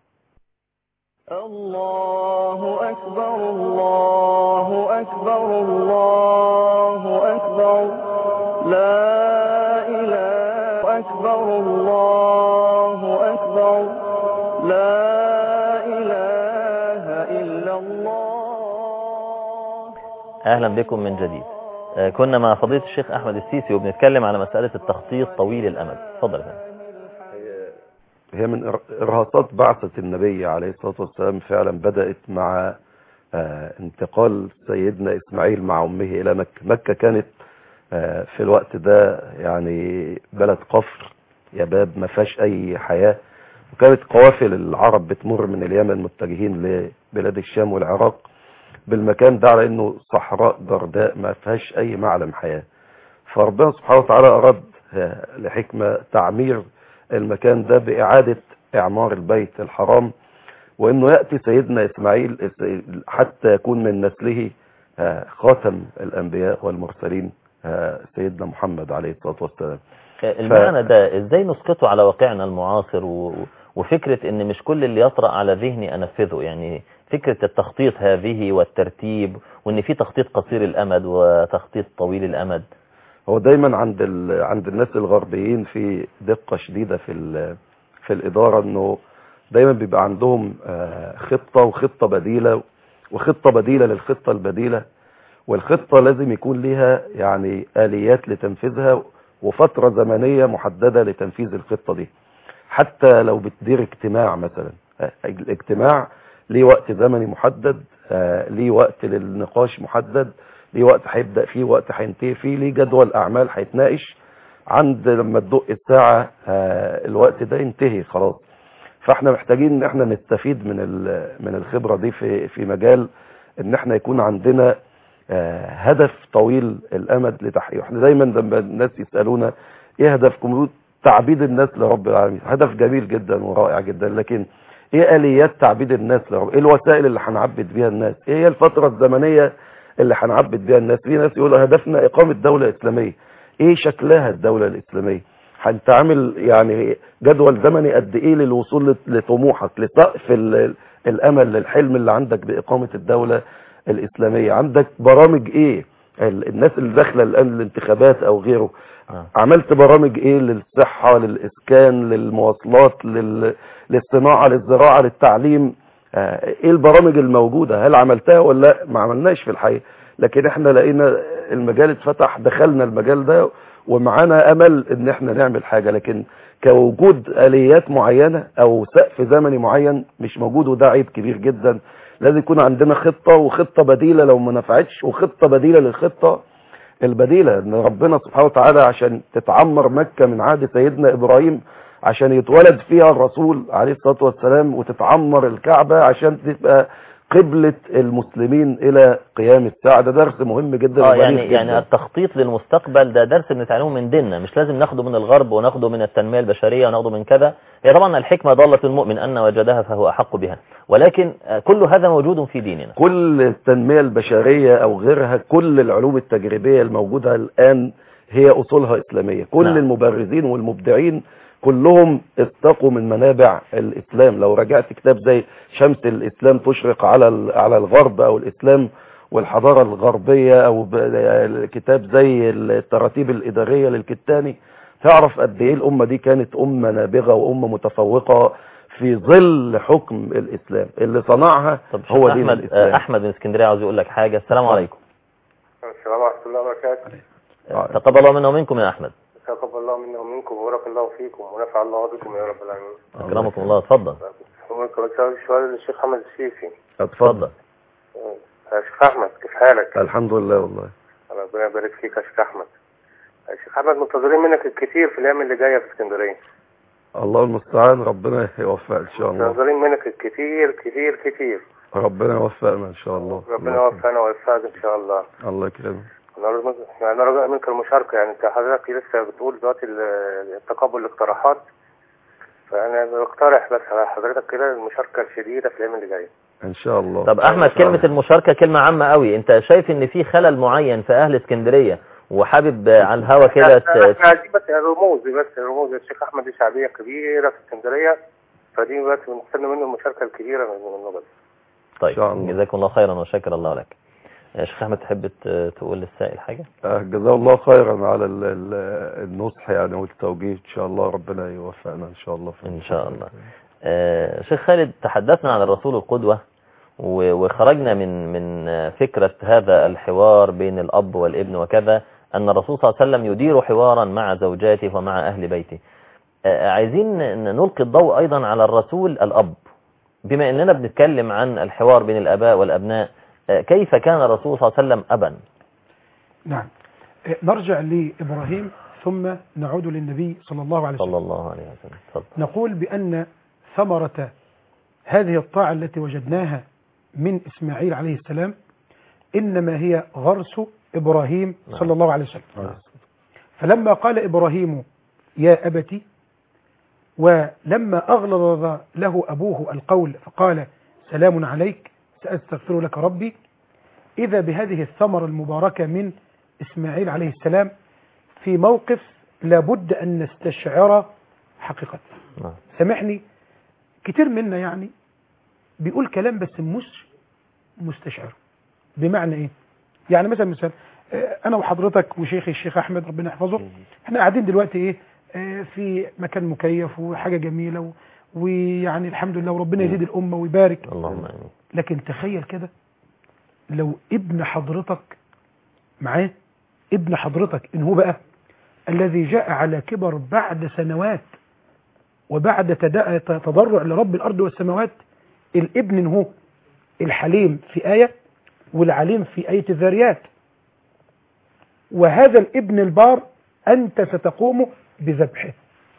الله أكبر الله أكبر الله أكبر لا إله أكبر الله أكبر لا إله إلا الله أهلا بكم من جديد آه، كنا مع فضيلة الشيخ أحمد السيسي وبنتكلم على مسألة التخطيط طويل الأمد تفضل يا فندم. هي من إر- إرهاصات بعثة النبي عليه الصلاة والسلام فعلا بدأت مع آه، انتقال سيدنا إسماعيل مع أمه إلى مكة مكة كانت آه، في الوقت ده يعني بلد قفر يباب ما فيهاش أي حياة وكانت قوافل العرب بتمر من اليمن متجهين لبلاد الشام والعراق بالمكان ده على انه صحراء جرداء ما فيهاش اي معلم حياة فربنا سبحانه وتعالى اراد آه، لحكمة تعمير المكان ده باعادة اعمار البيت الحرام وانه يأتي سيدنا اسماعيل إس- حتى يكون من نسله آه، خاتم الانبياء والمرسلين آه، سيدنا محمد عليه الصلاة والسلام آه، المعنى ده ازاي نسقطه على واقعنا المعاصر و... وفكرة ان مش كل اللي يطرأ على ذهني انفذه يعني فكرة التخطيط هذه والترتيب وان في تخطيط قصير الامد وتخطيط طويل الامد هو دايما عند ال... عند الناس الغربيين في دقة شديدة في ال... في الإدارة انه دايما بيبقى عندهم آه، خطة وخطة بديلة وخطة بديلة للخطة البديلة والخطة لازم يكون ليها يعني آليات لتنفيذها وفترة زمنية محددة لتنفيذ الخطة دي حتى لو بتدير اجتماع مثلا آه، الاجتماع ليه وقت زمني محدد آه، ليه وقت للنقاش محدد ليه وقت هيبدأ فيه وقت هينتهي فيه ليه جدول أعمال هيتناقش عند لما تدق الساعة آه، الوقت ده ينتهي خلاص فاحنا محتاجين ان احنا نستفيد من ال- من الخبرة دي في في مجال ان احنا يكون عندنا آه، هدف طويل الامد لتحقيقه احنا دايما لما الناس يسالونا ايه هدفكم يقولوا تعبيد الناس لرب العالمين هدف جميل جدا ورائع جدا لكن ايه اليات تعبيد الناس لرب ايه الوسائل اللي هنعبد بيها الناس ايه هي الفتره الزمنيه اللي هنعبد بيها الناس في ناس يقولوا هدفنا اقامه دوله اسلاميه ايه شكلها الدوله الاسلاميه هنتعمل يعني جدول زمني قد ايه للوصول لت- لطموحك لسقف ال- الامل للحلم اللي عندك باقامه الدوله الاسلاميه عندك برامج ايه ال- الناس اللي داخله الان الانتخابات او غيره آه. عملت برامج ايه للصحة للإسكان للمواصلات لل... للصناعة للزراعة للتعليم آه، ايه البرامج الموجودة هل عملتها ولا لا؟ ما عملناش في الحقيقة لكن احنا لقينا المجال اتفتح دخلنا المجال ده ومعانا امل ان احنا نعمل حاجة لكن كوجود اليات معينة او سقف زمني معين مش موجود وده عيب كبير جدا لازم يكون عندنا خطة وخطة بديلة لو ما نفعتش وخطة بديلة للخطة البديلة ان ربنا سبحانه وتعالى عشان تتعمر مكة من عهد سيدنا ابراهيم عشان يتولد فيها الرسول عليه الصلاة والسلام وتتعمر الكعبة عشان تبقى قبلة المسلمين إلى قيام الساعة ده درس مهم جدا اه وبليغ يعني جدا. يعني التخطيط للمستقبل ده درس بنتعلمه من ديننا مش لازم ناخده من الغرب وناخده من التنمية البشرية وناخده من كذا هي طبعا الحكمة ضالة المؤمن أن وجدها فهو أحق بها ولكن آه، كل هذا موجود في ديننا كل التنمية البشرية أو غيرها كل العلوم التجريبية الموجودة الآن هي أصولها إسلامية كل نعم. المبرزين والمبدعين كلهم استقوا من منابع الإسلام لو رجعت كتاب زي شمس الإسلام تشرق على ال- على الغرب أو الإسلام والحضارة الغربية أو ب- كتاب زي التراتيب الإدارية للكتاني تعرف قد إيه الأمة دي كانت أمة نابغة وأمة متفوقة في ظل حكم الإسلام اللي صنعها طب هو هو دين أحمد الإسلام آه، أحمد من اسكندرية عاوز يقول لك حاجة السلام عليكم السلام ورحمة الله وبركاته آه، تقبل الله منا ومنكم يا أحمد تقبل الله منا ومنكم وبارك الله فيكم ونفع الله بكم يا رب العالمين أكرمكم الله اتفضل ممكن أسأل سؤال للشيخ أحمد السيسي اتفضل يا شيخ أحمد كيف حالك؟ الحمد لله والله ربنا يبارك فيك يا شيخ أحمد يا شيخ أحمد منتظرين منك الكثير في الأيام اللي جاية في اسكندرية الله المستعان ربنا يوفق ان شاء الله منتظرين منك الكثير كثير كثير ربنا يوفقنا ان شاء الله ربنا الله يوفقنا ويوفقك إن شاء الله يكرمك. الله يكرمك أنا رجاء يعني أنا رجاء منك المشاركة يعني أنت حضرتك لسه بتقول دلوقتي ال- تقبل الاقتراحات فأنا بقترح بس على حضرتك كده المشاركة الشديدة في الأيام اللي جاية ان شاء الله طب أحمد إن شاء كلمة الله. المشاركة كلمة عامة قوي أنت شايف إن في خلل معين في أهل اسكندرية وحابب آه، على الهوا كده ت- احنا عايزين بس رموز بس رموز الشيخ احمد دي شعبيه كبيره في اسكندريه فدي بس بنستنى منه المشاركه الكبيره من منه بس طيب إن شاء الله. جزاكم الله خيرا وشكر الله لك يا شيخ أحمد تحب ت- تقول للسائل حاجة آه، جزاه الله خيرا على ال- ال- النصح يعني والتوجيه ان شاء الله ربنا يوفقنا ان شاء الله في إن شاء الله آه، شيخ خالد تحدثنا عن الرسول القدوة و- وخرجنا من من آه، فكرة هذا الحوار بين الأب والابن وكذا أن الرسول صلى الله عليه وسلم يدير حوارا مع زوجاته ومع أهل بيته آه، عايزين ن- نلقي الضوء أيضا على الرسول الأب بما أننا بنتكلم عن الحوار بين الآباء والأبناء آه، كيف كان الرسول صلى الله عليه وسلم أبا نعم آه، نرجع لإبراهيم ثم نعود للنبي صلى الله عليه وسلم صلى الله عليه وسلم تفضل نقول بأن ثمرة هذه الطاعة التي وجدناها من إسماعيل عليه السلام إنما هي غرس إبراهيم نعم. صلى الله عليه وسلم نعم. فلما قال إبراهيم يا أبتي ولما أغلظ له أبوه القول فقال سلام عليك سأستغفر لك ربي إذا بهذه الثمرة المباركة من إسماعيل عليه السلام في موقف لابد أن نستشعر حقيقته نعم. سامحني كتير منا يعني بيقول كلام بس مش مستشعر بمعنى ايه يعني مثلا مثلا آه، انا وحضرتك وشيخي الشيخ احمد ربنا يحفظه احنا قاعدين دلوقتي ايه آه، في مكان مكيف وحاجه جميله و- ويعني الحمد لله وربنا يزيد الامه ويبارك اللهم آمين لكن تخيل كده لو ابن حضرتك معاه ابن حضرتك ان هو بقى الذي جاء على كبر بعد سنوات وبعد تدا- تضرع لرب الارض والسماوات الابن إن هو الحليم في آية والعليم في آية الذاريات وهذا الابن البار أنت ستقوم بذبحه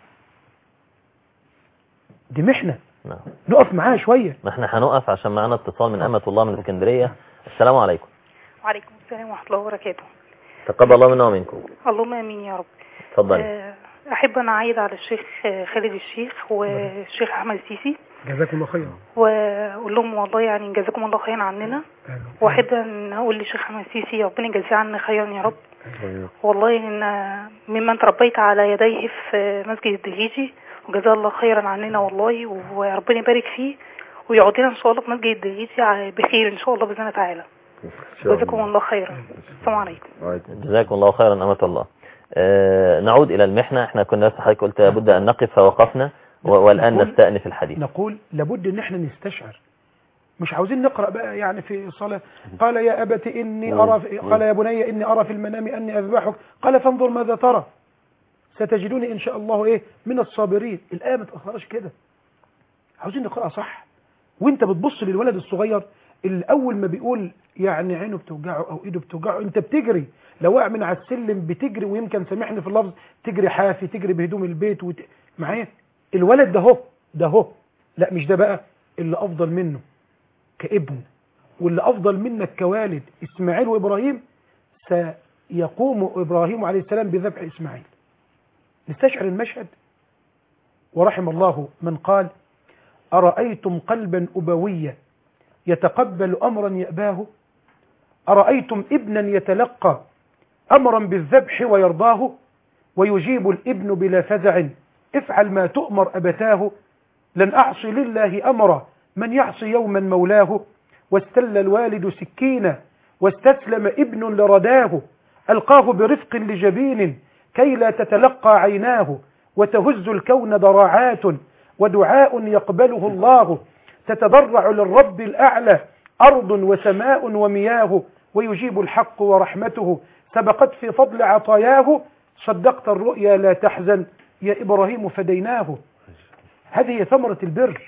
دي محنة نعم نقف معاه شوية ما احنا هنقف عشان معانا اتصال من أمة الله من اسكندرية السلام عليكم وعليكم السلام ورحمة الله وبركاته تقبل الله منا ومنكم اللهم امين يا رب اتفضلي آه، احب ان اعيد على الشيخ آه، خالد الشيخ والشيخ احمد السيسي جزاكم الله خيرا واقول لهم والله يعني جزاكم الله خيرا عننا واحب ان اقول للشيخ احمد السيسي ربنا يجزيه عنا خيرا يا رب والله ان ممن تربيت على يديه في مسجد الدهيجي وجزاه الله خيرا عننا والله وربنا يبارك فيه ويقعد لنا ان شاء الله في مسجد الدهيجي ع- بخير ان شاء الله باذن الله تعالى إن شاء جزاكم الله خيرا السلام عليكم وعليكم. جزاكم الله خيرا أمة الله آه نعود إلى المحنة احنا كنا لسه حضرتك قلت لابد أن نقف فوقفنا و- والآن نقول- نستأنف الحديث نقول لابد ان احنا نستشعر مش عاوزين نقرأ بقى يعني في صلاة قال يا أبت إني أرى في قال يا بني إني أرى في المنام أني أذبحك قال فانظر ماذا ترى ستجدوني إن شاء الله إيه من الصابرين الآية ما تأخرش كده عاوزين نقرأها صح وانت بتبص للولد الصغير اللي أول ما بيقول يعني عينه بتوجعه أو إيده بتوجعه أنت بتجري لو وقع من على السلم بتجري ويمكن سامحني في اللفظ تجري حافي تجري بهدوم البيت وت... معايا الولد ده هو ده هو لا مش ده بقى اللي أفضل منه كابن واللي أفضل منك كوالد إسماعيل وإبراهيم سيقوم إبراهيم عليه السلام بذبح إسماعيل نستشعر المشهد ورحم الله من قال أرأيتم قلبا أبويا يتقبل أمرا يأباه أرأيتم ابنا يتلقى أمرا بالذبح ويرضاه ويجيب الابن بلا فزع افعل ما تؤمر أبتاه لن أعصي لله أمرا من يعصي يوما مولاه واستل الوالد سكينا واستسلم ابن لرداه ألقاه برفق لجبين كي لا تتلقى عيناه وتهز الكون ضراعات ودعاء يقبله الله تتضرع للرب الأعلى أرض وسماء ومياه ويجيب الحق ورحمته سبقت في فضل عطاياه صدقت الرؤيا لا تحزن يا إبراهيم فديناه هذه ثمرة البر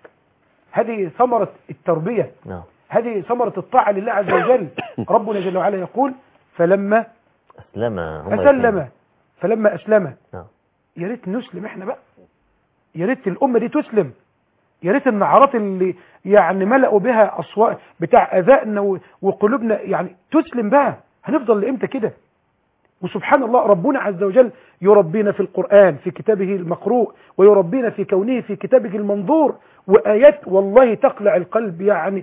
هذه ثمرة التربية نعم هذه ثمرة الطاعة لله عز وجل ربنا جل وعلا يقول فلما أسلم هم أسلم فلما أسلم نعم يا ريت نسلم احنا بقى يا ريت الأمة دي تسلم يا ريت النعرات اللي يعني ملأوا بها أصوات بتاع أذائنا و- وقلوبنا يعني تسلم بقى هنفضل لإمتى كده وسبحان الله ربنا عز وجل يربينا في القرآن في كتابه المقروء ويربينا في كونه في كتابه المنظور وآيات والله تقلع القلب يعني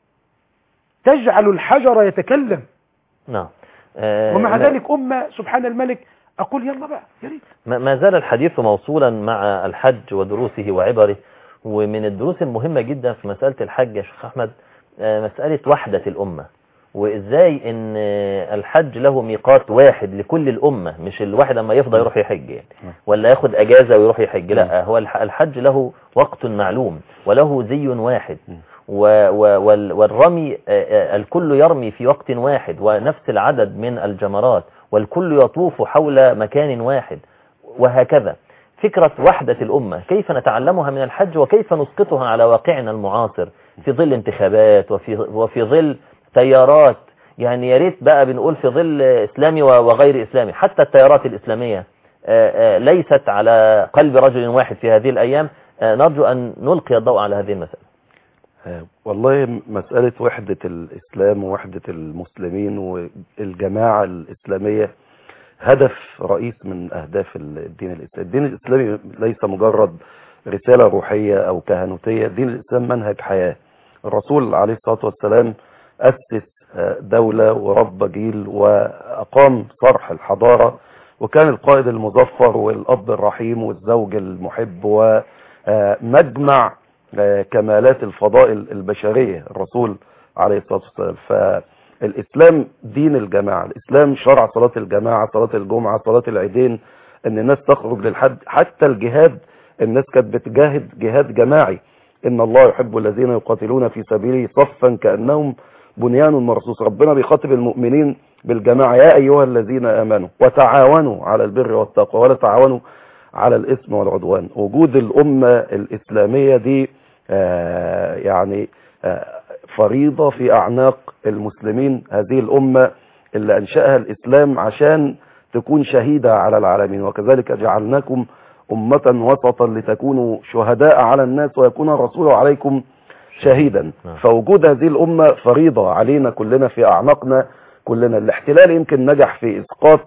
تجعل الحجر يتكلم نعم آه، ومع لا- ذلك أمة سبحان الملك أقول يلا بقى يا ريت ما ما زال الحديث موصولا مع الحج ودروسه وعبره ومن الدروس المهمة جدا في مسألة الحج يا شيخ أحمد آه، مسألة وحدة الأمة وإزاي إن آه، الحج له ميقات واحد لكل الأمة مش الواحد أما يفضى يروح يحج يعني ولا ياخد أجازة ويروح يحج لا هو الح- الحج له وقت معلوم وله زي واحد و- و- وال- والرمي آه، آه، الكل يرمي في وقت واحد ونفس العدد من الجمرات والكل يطوف حول مكان واحد وهكذا فكرة وحدة الأمة كيف نتعلمها من الحج وكيف نسقطها على واقعنا المعاصر في ظل انتخابات وفي, وفي ظل تيارات يعني يا ريت بقى بنقول في ظل إسلامي و- وغير إسلامي حتى التيارات الإسلامية آه، آه، ليست على قلب رجل واحد في هذه الأيام آه، نرجو أن نلقي الضوء على هذه المسألة آه، والله مسألة وحدة الإسلام ووحدة المسلمين والجماعة الإسلامية هدف رئيس من أهداف الدين الإسلامي الدين الإسلامي ليس مجرد رسالة روحية أو كهنوتية دين الإسلام منهج حياة الرسول عليه الصلاة والسلام أسس آه، دولة ورب جيل وأقام صرح الحضارة وكان القائد المظفر والأب الرحيم والزوج المحب ومجمع آه، كمالات الفضائل البشرية الرسول عليه الصلاة والسلام فالإسلام دين الجماعة الإسلام شرع صلاة الجماعة صلاة الجمعة صلاة العيدين أن الناس تخرج للحد حتى الجهاد الناس كانت بتجاهد جهاد جماعي إن الله يحب الذين يقاتلون في سبيله صفا كأنهم بنيان مرصوص ربنا بيخاطب المؤمنين بالجماعة يا أيها الذين آمنوا وتعاونوا على البر والتقوى ولا تعاونوا على الإثم والعدوان وجود الأمة الإسلامية دي آه، يعني آه، فريضة في أعناق المسلمين هذه الأمة اللي أنشأها الإسلام عشان تكون شهيدة على العالمين وكذلك جعلناكم أمة وسطا لتكونوا شهداء على الناس ويكون الرسول عليكم شهيدا نعم. فوجود هذه الأمة فريضة علينا كلنا في أعناقنا كلنا الاحتلال يمكن نجح في إسقاط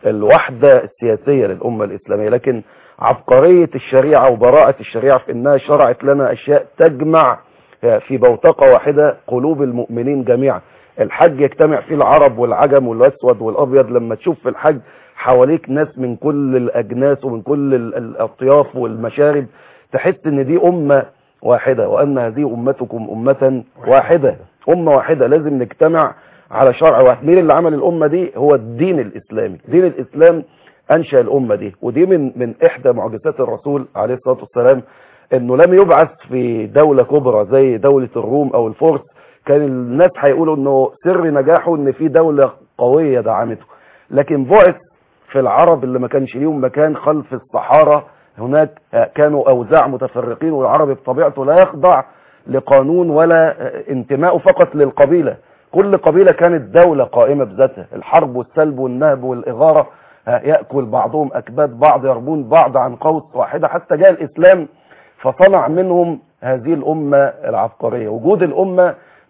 الوحدة السياسية للأمة الإسلامية لكن عبقرية الشريعة وبراءة الشريعة في أنها شرعت لنا أشياء تجمع في بوتقة واحدة قلوب المؤمنين جميعا الحج يجتمع فيه العرب والعجم والأسود والأبيض لما تشوف في الحج حواليك ناس من كل الأجناس ومن كل ال- الأطياف والمشارب تحس ان دي أمة واحدة وأن هذه أمتكم أمة واحدة أمة واحدة لازم نجتمع على شرع واحد مين اللي عمل الأمة دي هو الدين الإسلامي دين الإسلام أنشأ الأمة دي ودي من من إحدى معجزات الرسول عليه الصلاة والسلام إنه لم يبعث في دولة كبرى زي دولة الروم أو الفرس كان الناس هيقولوا إنه سر نجاحه إن في دولة قوية دعمته لكن بعث في العرب اللي ما كانش ليهم مكان خلف الصحارى هناك آه، كانوا أوزاع متفرقين والعربي بطبيعته لا يخضع لقانون ولا آه، انتمائه فقط للقبيلة كل قبيلة كانت دولة قائمة بذاتها الحرب والسلب والنهب والإغارة آه، يأكل بعضهم أكباد بعض يربون بعض عن قوس واحدة حتى جاء الإسلام فصنع منهم هذه الأمة العبقرية وجود الأمة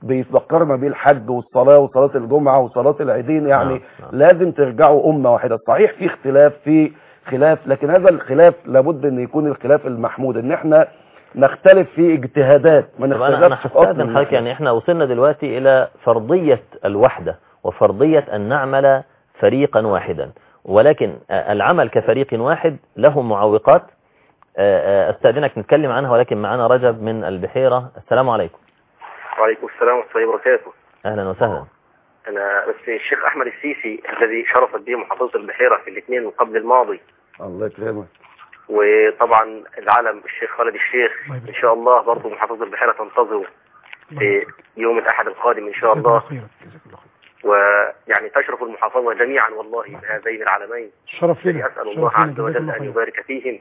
بيفكرنا بيه الحج والصلاة وصلاة الجمعة وصلاة العيدين يعني نعم، نعم. لازم ترجعوا أمة واحدة صحيح في اختلاف في خلاف لكن هذا الخلاف لابد ان يكون الخلاف المحمود ان احنا نختلف في اجتهادات ما طب انا انا نختلفش في أصل هستاذن حضرتك المسألة. يعني احنا وصلنا دلوقتي الى فرضيه الوحده وفرضيه ان نعمل فريقا واحدا ولكن آه، العمل كفريق واحد له معوقات آه، آه، استاذنك نتكلم عنها ولكن معنا رجب من البحيره السلام عليكم وعليكم السلام ورحمة الله وبركاته اهلا وسهلا أنا بس الشيخ أحمد السيسي الذي شرفت به محافظة البحيرة في الاثنين من قبل الماضي الله يكرمك وطبعا العالم الشيخ خالد الشيخ إن شاء الله برضه محافظة البحيرة تنتظره في يوم الأحد القادم إن شاء جزاك الله الله خيرا جزاك الله خيرا ويعني تشرف المحافظة جميعا والله بهذين العالمين الشرف لنا أسأل الله الشرف لنا عز جزاك وجل الله أن خيرا يبارك فيهم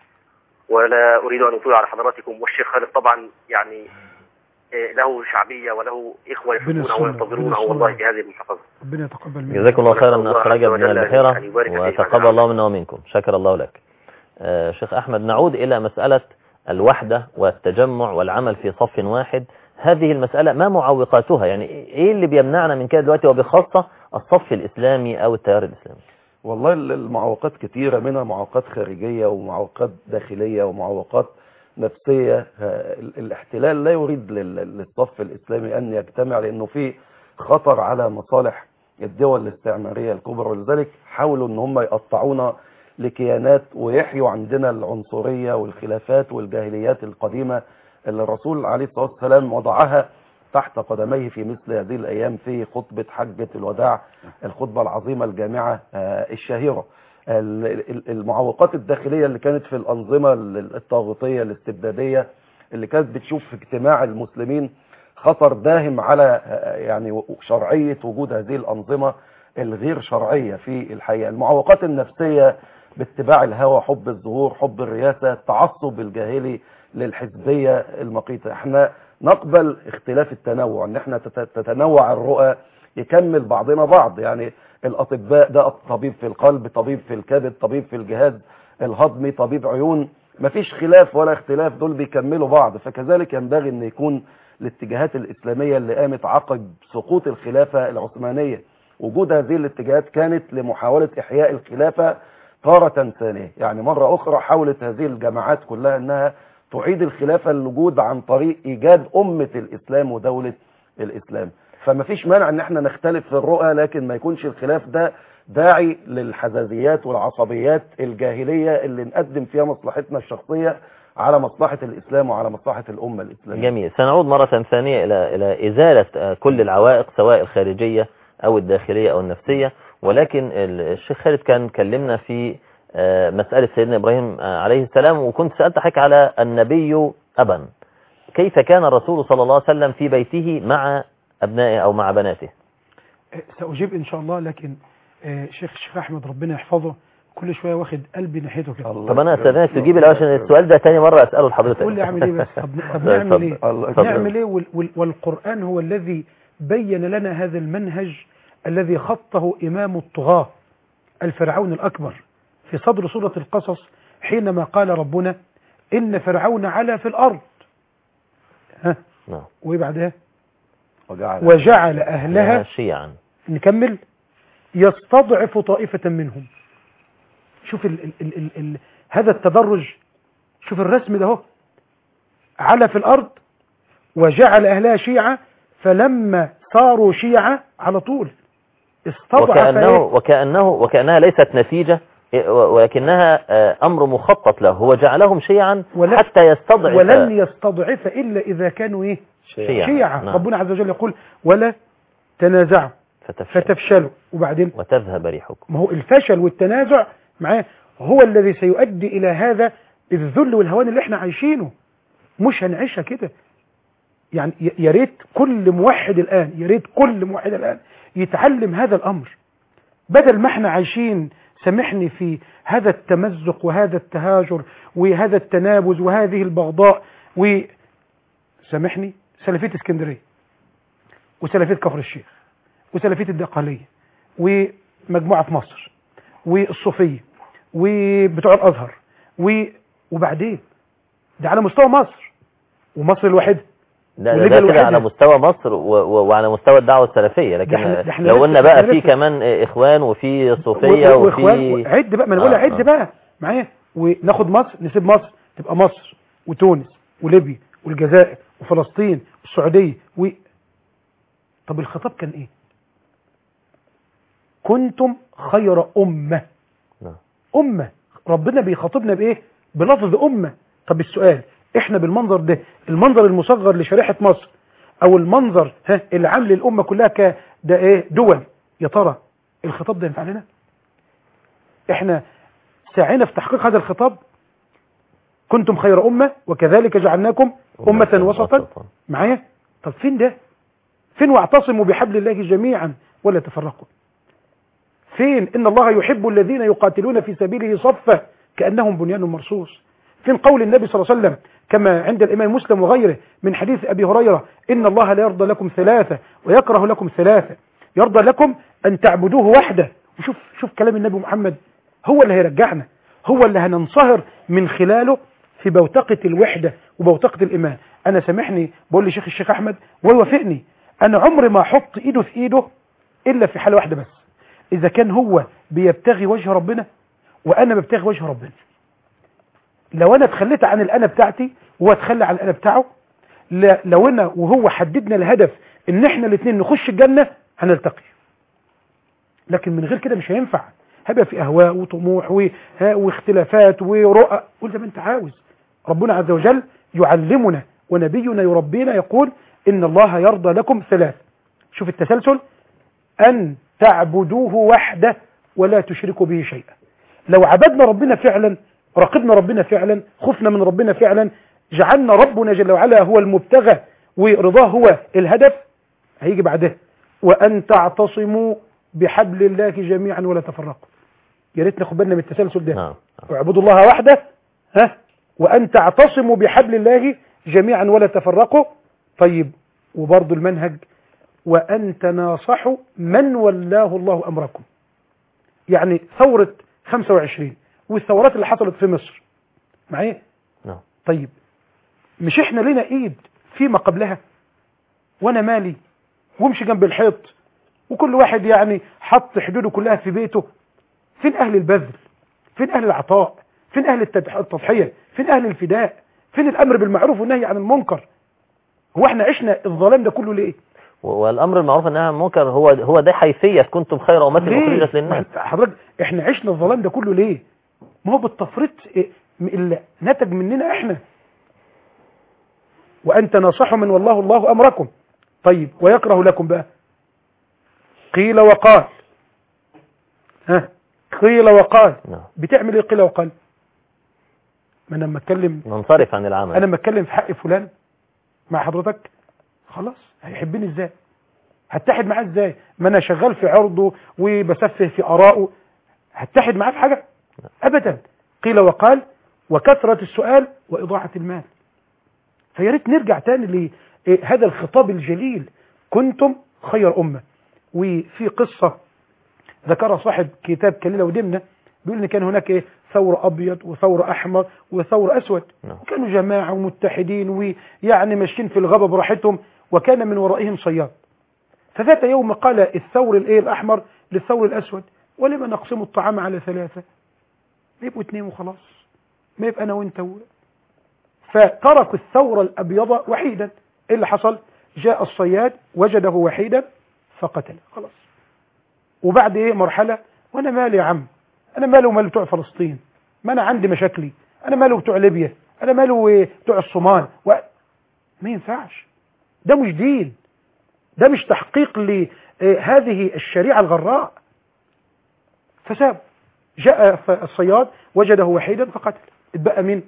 ولا أريد أن أطيل على حضراتكم والشيخ خالد طبعا يعني إيه، له شعبية وله إخوة ربنا يحبونه يستر، وينتظرونه ربنا والله يستر. في هذه المحافظة ربنا يتقبل منا جزاكم الله خيرا من الله اخ عز رجب من وجل البحيره أن يبارك فيك وتقبل جميعاً. الله منا ومنكم شكر الله لك آه، شيخ احمد نعود الى مساله الوحده والتجمع والعمل في صف واحد هذه المساله ما معوقاتها يعني ايه اللي بيمنعنا من كده دلوقتي وبخاصه الصف الاسلامي او التيار الاسلامي والله ال- المعوقات كتيرة منها معوقات خارجية ومعوقات داخلية ومعوقات نفسية آه، ال- الاحتلال لا يريد لل- للصف الإسلامي أن يجتمع لأنه في خطر على مصالح الدول الاستعمارية الكبرى ولذلك حاولوا أن هم يقطعونا لكيانات ويحيوا عندنا العنصرية والخلافات والجاهليات القديمة اللي الرسول عليه الصلاة والسلام وضعها تحت قدميه في مثل هذه الأيام في خطبة حجة الوداع الخطبة العظيمة الجامعة آه، الشهيرة ال- ال- المعوقات الداخلية اللي كانت في الأنظمة ال- الطاغوتية الاستبدادية اللي كانت بتشوف في اجتماع المسلمين خطر داهم على آه، يعني شرعية وجود هذه الأنظمة الغير شرعية في الحقيقة المعوقات النفسية باتباع الهوى حب الظهور حب الرياسة التعصب الجاهلي للحزبية المقيتة احنا نقبل اختلاف التنوع ان احنا تت- تتنوع الرؤى يكمل بعضنا بعض يعني الاطباء ده طبيب في القلب طبيب في الكبد طبيب في الجهاز الهضمي طبيب عيون مفيش خلاف ولا اختلاف دول بيكملوا بعض فكذلك ينبغي ان يكون الاتجاهات الاسلاميه اللي قامت عقب سقوط الخلافه العثمانيه وجود هذه الاتجاهات كانت لمحاوله احياء الخلافه تاره ثانيه يعني مره اخرى حاولت هذه الجماعات كلها انها تعيد الخلافه للوجود عن طريق ايجاد امه الاسلام ودوله الاسلام فما فيش مانع ان احنا نختلف في الرؤى لكن ما يكونش الخلاف ده داعي للحزازيات والعصبيات الجاهليه اللي نقدم فيها مصلحتنا الشخصيه على مصلحه الاسلام وعلى مصلحه الامه الاسلاميه جميل سنعود مرة ثانية إلى إلى إزالة آه، كل العوائق سواء الخارجية أو الداخلية أو النفسية ولكن ال- الشيخ خالد كان كلمنا في آه، مسألة سيدنا إبراهيم آه، عليه السلام وكنت سألت حضرتك على النبي أبا كيف كان الرسول صلى الله عليه وسلم في بيته مع أبنائه أو مع بناته آه، سأجيب إن شاء الله لكن آه، شيخ الشيخ أحمد ربنا يحفظه كل شوية واخد قلبي ناحيته كده الله طب أنا يكرمك. أستاذنك تجيب الأول عشان السؤال ده تاني مرة أسأله لحضرتك قول لي أعمل إيه بس طب طب طيب، نعمل إيه اتفضل. الله اتفضل. نعمل ايه وال- وال- والقرآن هو الذي بين لنا هذا المنهج الذي خطه إمام الطغاة الفرعون الأكبر في صدر سورة القصص حينما قال ربنا إن فرعون علا في الأرض ها نعم وإيه بعدها وجعل وجعل أهلها شيعا نكمل يستضعف طائفة منهم شوف ال ال ال ال ال هذا التدرج شوف الرسم ده اهو على في الأرض وجعل أهلها شيعة فلما صاروا شيعة على طول استضعف وكأنه إيه؟ وكأنه وكأنها ليست نتيجة إيه، ولكنها آه، أمر مخطط له هو جعلهم شيعا ولن- حتى يستضعف ولن يستضعف إلا إذا كانوا إيه شيعا شيعة نعم. ربنا عز وجل يقول ولا تنازعوا فتفشل فتفشلوا وبعدين وتذهب ريحكم ما هو الفشل والتنازع معاه هو الذي سيؤدي إلى هذا الذل والهوان اللي احنا عايشينه مش هنعيشها كده يعني ي- يا ريت كل موحد الآن يا ريت كل موحد الآن يتعلم هذا الأمر بدل ما احنا عايشين سامحني في هذا التمزق وهذا التهاجر وهذا التنابز وهذه البغضاء و سامحني سلفية اسكندرية وسلفية كفر الشيخ وسلفية الدقهلية ومجموعة مصر والصوفية وبتوع الأزهر و... وبعدين ده على مستوى مصر ومصر الواحدة ده, وليبيا ده كده الوحيدة. على مستوى مصر و و وعلى مستوى الدعوة السلفية لكن ده إحنا- ده إحنا لو لسه- قلنا بقى إحنا في لسه- كمان إخوان وفي صوفية و- و- وإخوان وفي عد بقى ما انا بقول آه، عد آه. بقى معايا وناخد مصر نسيب مصر تبقى مصر وتونس وليبيا والجزائر وفلسطين والسعوديه و طب الخطاب كان ايه كنتم خير امه نعم. امه ربنا بيخاطبنا بايه بلفظ امه طب السؤال احنا بالمنظر ده المنظر المصغر لشريحه مصر او المنظر ها العام للامه كلها ك ده ايه دول يا ترى الخطاب ده ينفع لنا احنا سعينا في تحقيق هذا الخطاب كنتم خير امه وكذلك جعلناكم امه وسطا معايا طب فين ده فين واعتصموا بحبل الله جميعا ولا تفرقوا فين ان الله يحب الذين يقاتلون في سبيله صفا كانهم بنيان مرصوص فين قول النبي صلى الله عليه وسلم كما عند الامام مسلم وغيره من حديث ابي هريره ان الله لا يرضى لكم ثلاثه ويكره لكم ثلاثه يرضى لكم ان تعبدوه وحده وشوف شوف كلام النبي محمد هو اللي هيرجعنا هو اللي هننصهر من خلاله في بوتقة الوحدة وبوتقة الإيمان أنا سامحني بقول لشيخ الشيخ أحمد ويوافقني أنا عمري ما أحط إيده في إيده إلا في حالة واحدة بس إذا كان هو بيبتغي وجه ربنا وأنا ببتغي وجه ربنا لو أنا اتخليت عن الأنا بتاعتي وهو اتخلى عن الأنا بتاعه لا- لو أنا وهو حددنا الهدف إن إحنا الاثنين نخش الجنة هنلتقي لكن من غير كده مش هينفع هيبقى في اهواء وطموح و- ها- واختلافات ورؤى قول زي ما انت عاوز ربنا عز وجل يعلمنا ونبينا يربينا يقول ان الله يرضى لكم ثلاث شوف التسلسل ان تعبدوه وحده ولا تشركوا به شيئا لو عبدنا ربنا فعلا راقبنا ربنا فعلا خفنا من ربنا فعلا جعلنا ربنا جل وعلا هو المبتغى ورضاه هو الهدف هيجي بعده وان تعتصموا بحبل الله جميعا ولا تفرقوا يا ريت ناخد بالنا من التسلسل ده نعم واعبدوا الله وحده ها وان تعتصموا بحبل الله جميعا ولا تفرقوا طيب وبرضه المنهج وان تناصحوا من ولاه الله امركم يعني ثوره 25 والثورات اللي حصلت في مصر معايا نعم طيب مش احنا لنا ايد فيما قبلها وانا مالي وامشي جنب الحيط وكل واحد يعني حط حدوده كلها في بيته فين اهل البذل فين اهل العطاء فين اهل التضح- التضحيه فين اهل الفداء فين الامر بالمعروف والنهي عن المنكر هو احنا عشنا الظلام ده كله ليه و- والامر المعروف والنهي عن المنكر هو هو ده حيثيه كنتم خير امه ليه اخرجت للناس ما- حضرتك احنا عشنا الظلام ده كله ليه ما هو بالتفريط إيه، م- اللي نتج مننا احنا وان تناصحوا من والله الله امركم طيب ويكره لكم بقى قيل وقال ها قيل وقال نعم بتعمل ايه قيل وقال ما انا لما اتكلم ننصرف عن العمل انا لما اتكلم في حق فلان مع حضرتك خلاص هيحبني ازاي هتحد معاه ازاي ما انا شغال في عرضه وبسفه في ارائه هتحد معاه في حاجه ابدا قيل وقال وكثره السؤال واضاعه المال فيا ريت نرجع تاني لهذا الخطاب الجليل كنتم خير امه وفي قصه ذكرها صاحب كتاب كليله ودمنه بيقول ان كان هناك ايه ثور ابيض وثور احمر وثور اسود نعم. وكانوا جماعه ومتحدين ويعني ماشيين في الغابه براحتهم وكان من ورائهم صياد فذات يوم قال الثور الايه الاحمر للثور الاسود ولما نقسم الطعام على ثلاثه يبقوا اثنين وخلاص ما يبقى انا وانت و... فتركوا الثور الابيض وحيدا ايه اللي حصل جاء الصياد وجده وحيدا فقتله خلاص وبعد ايه مرحله وانا مالي يا عم انا ماله ومال بتوع فلسطين ما انا عندي مشاكلي انا ماله بتوع ليبيا انا ماله إيه بتوع الصومال و... ما ينفعش ده مش دين ده مش تحقيق لهذه الشريعه الغراء فساب جاء ف- الصياد وجده وحيدا فقتل اتبقى مين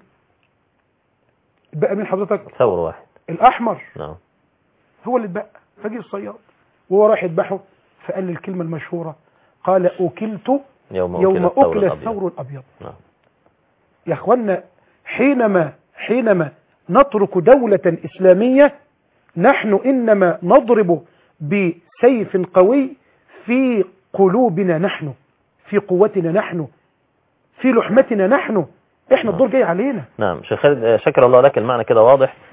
اتبقى مين حضرتك ثور واحد الاحمر نعم هو اللي اتبقى فجي الصياد وهو رايح يذبحه فقال الكلمه المشهوره قال اكلت يوم يوم الثور اكل الأبيض. الثور الابيض نعم يا اخوانا حينما حينما نترك دولة إسلامية نحن إنما نضرب بسيف قوي في قلوبنا نحن في قوتنا نحن في لحمتنا نحن احنا الدور جاي علينا نعم شيخ خالد آه، شكر الله لك المعنى كده واضح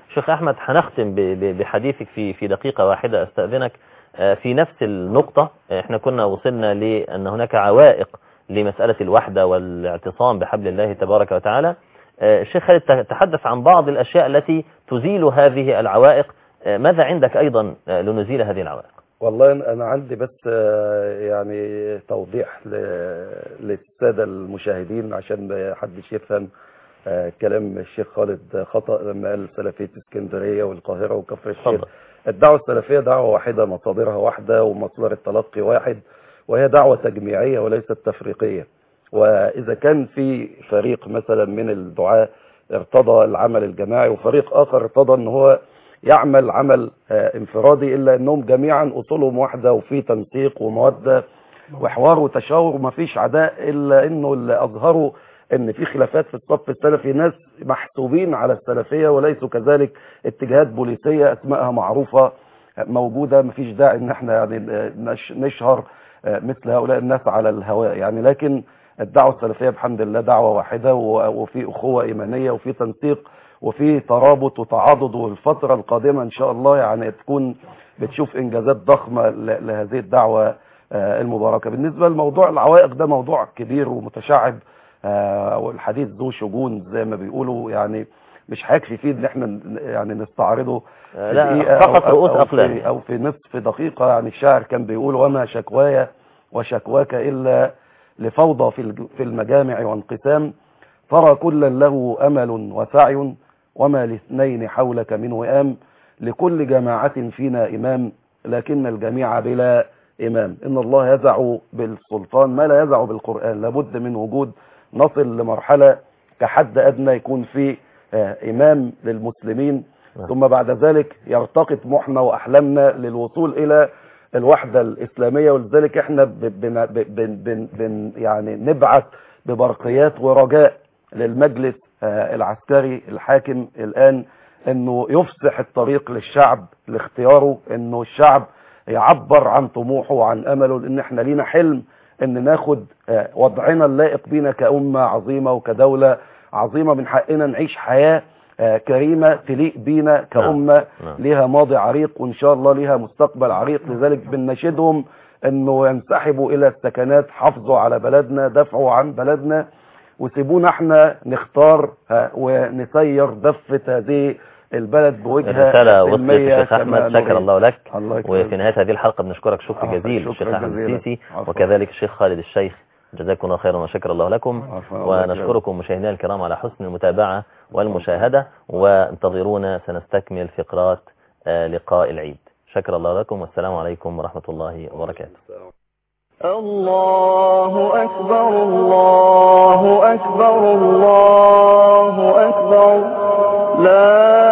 شيخ أحمد هنختم ب- ب- بحديثك في في دقيقة واحدة أستأذنك آه، في نفس النقطة آه، احنا كنا وصلنا لأن هناك عوائق لمسألة الوحدة والاعتصام بحبل الله تبارك وتعالى آه، الشيخ خالد ت- تحدث عن بعض الأشياء التي تزيل هذه العوائق آه، ماذا عندك أيضا آه، لنزيل هذه العوائق والله أنا- انا عندي بس آه، يعني توضيح ل- للساده المشاهدين عشان ما حدش يفهم آه، كلام الشيخ خالد خطا لما قال سلفيه اسكندريه والقاهره وكفر الشيخ اتفضل. الدعوه السلفيه دعوه واحده مصادرها واحده ومصدر التلقي واحد وهي دعوه تجميعيه وليست تفريقيه واذا كان في فريق مثلا من الدعاة ارتضى العمل الجماعي وفريق اخر ارتضى ان هو يعمل عمل آه، انفرادي الا انهم جميعا اصولهم واحده وفي تنسيق وموده وحوار وتشاور ومفيش عداء الا انه اللي اظهروا ان في خلافات في الصف السلفي ناس محسوبين على السلفيه وليسوا كذلك اتجاهات بوليسيه اسمائها معروفه موجوده مفيش داعي ان احنا يعني نش- نشهر آه، مثل هؤلاء الناس على الهواء يعني لكن الدعوه السلفيه بحمد الله دعوه واحده و- وفي اخوه ايمانيه وفي تنسيق وفي ترابط وتعاضد والفتره القادمه ان شاء الله يعني تكون بتشوف انجازات ضخمه ل- لهذه الدعوه آه، المباركه بالنسبه لموضوع العوائق ده موضوع كبير ومتشعب آه، والحديث ذو شجون زي ما بيقولوا يعني مش هيكفي فيه ان احنا ن- يعني نستعرضه آه، في لا دقيقة فقط أو- أو- رؤوس أو أقلام في, أو في نصف دقيقة يعني الشاعر كان بيقول وما شكواي وشكواك إلا لفوضى في الج- في المجامع وانقسام ترى كلا له أمل وسعي وما لاثنين حولك من وئام لكل جماعة فينا إمام لكن الجميع بلا إمام إن الله يزع بالسلطان ما لا يزع بالقرآن لابد من وجود نصل لمرحلة كحد أدنى يكون في آه، إمام للمسلمين نعم. ثم بعد ذلك يرتقي طموحنا وأحلامنا للوصول إلى الوحدة الإسلامية ولذلك احنا ب- بن بن بن بن يعني نبعث ببرقيات ورجاء للمجلس آه، العسكري الحاكم الآن انه يفسح الطريق للشعب لاختياره انه الشعب يعبر عن طموحه وعن امله لان احنا لينا حلم ان ناخد آه، وضعنا اللائق بينا كأمة عظيمة وكدولة عظيمة من حقنا نعيش حياة آه، كريمة تليق بينا كأمة نعم. ليها ماضي عريق وان شاء الله ليها مستقبل عريق لذلك بنناشدهم انه ينسحبوا الى السكنات حافظوا على بلدنا دافعوا عن بلدنا وسيبونا احنا نختار ها، ونسير دفة هذه البلد بوجهة الرسالة وصلت سلمية الشيخ كما أحمد شكر نريد. الله لك الله يكرمك. وفي نهاية هذه الحلقة بنشكرك شكر عفوا، جزيل شكرا الشيخ أحمد جزيلا. السيسي عفوا. وكذلك الشيخ خالد الشيخ جزاكم الله خيرا وشكر الله لكم عفوا، الله يكرمك. ونشكركم مشاهدينا الكرام على حسن المتابعة والمشاهدة وانتظرونا سنستكمل فقرات آه، لقاء العيد شكر الله لكم والسلام عليكم ورحمة الله وبركاته الله أكبر الله أكبر الله أكبر لا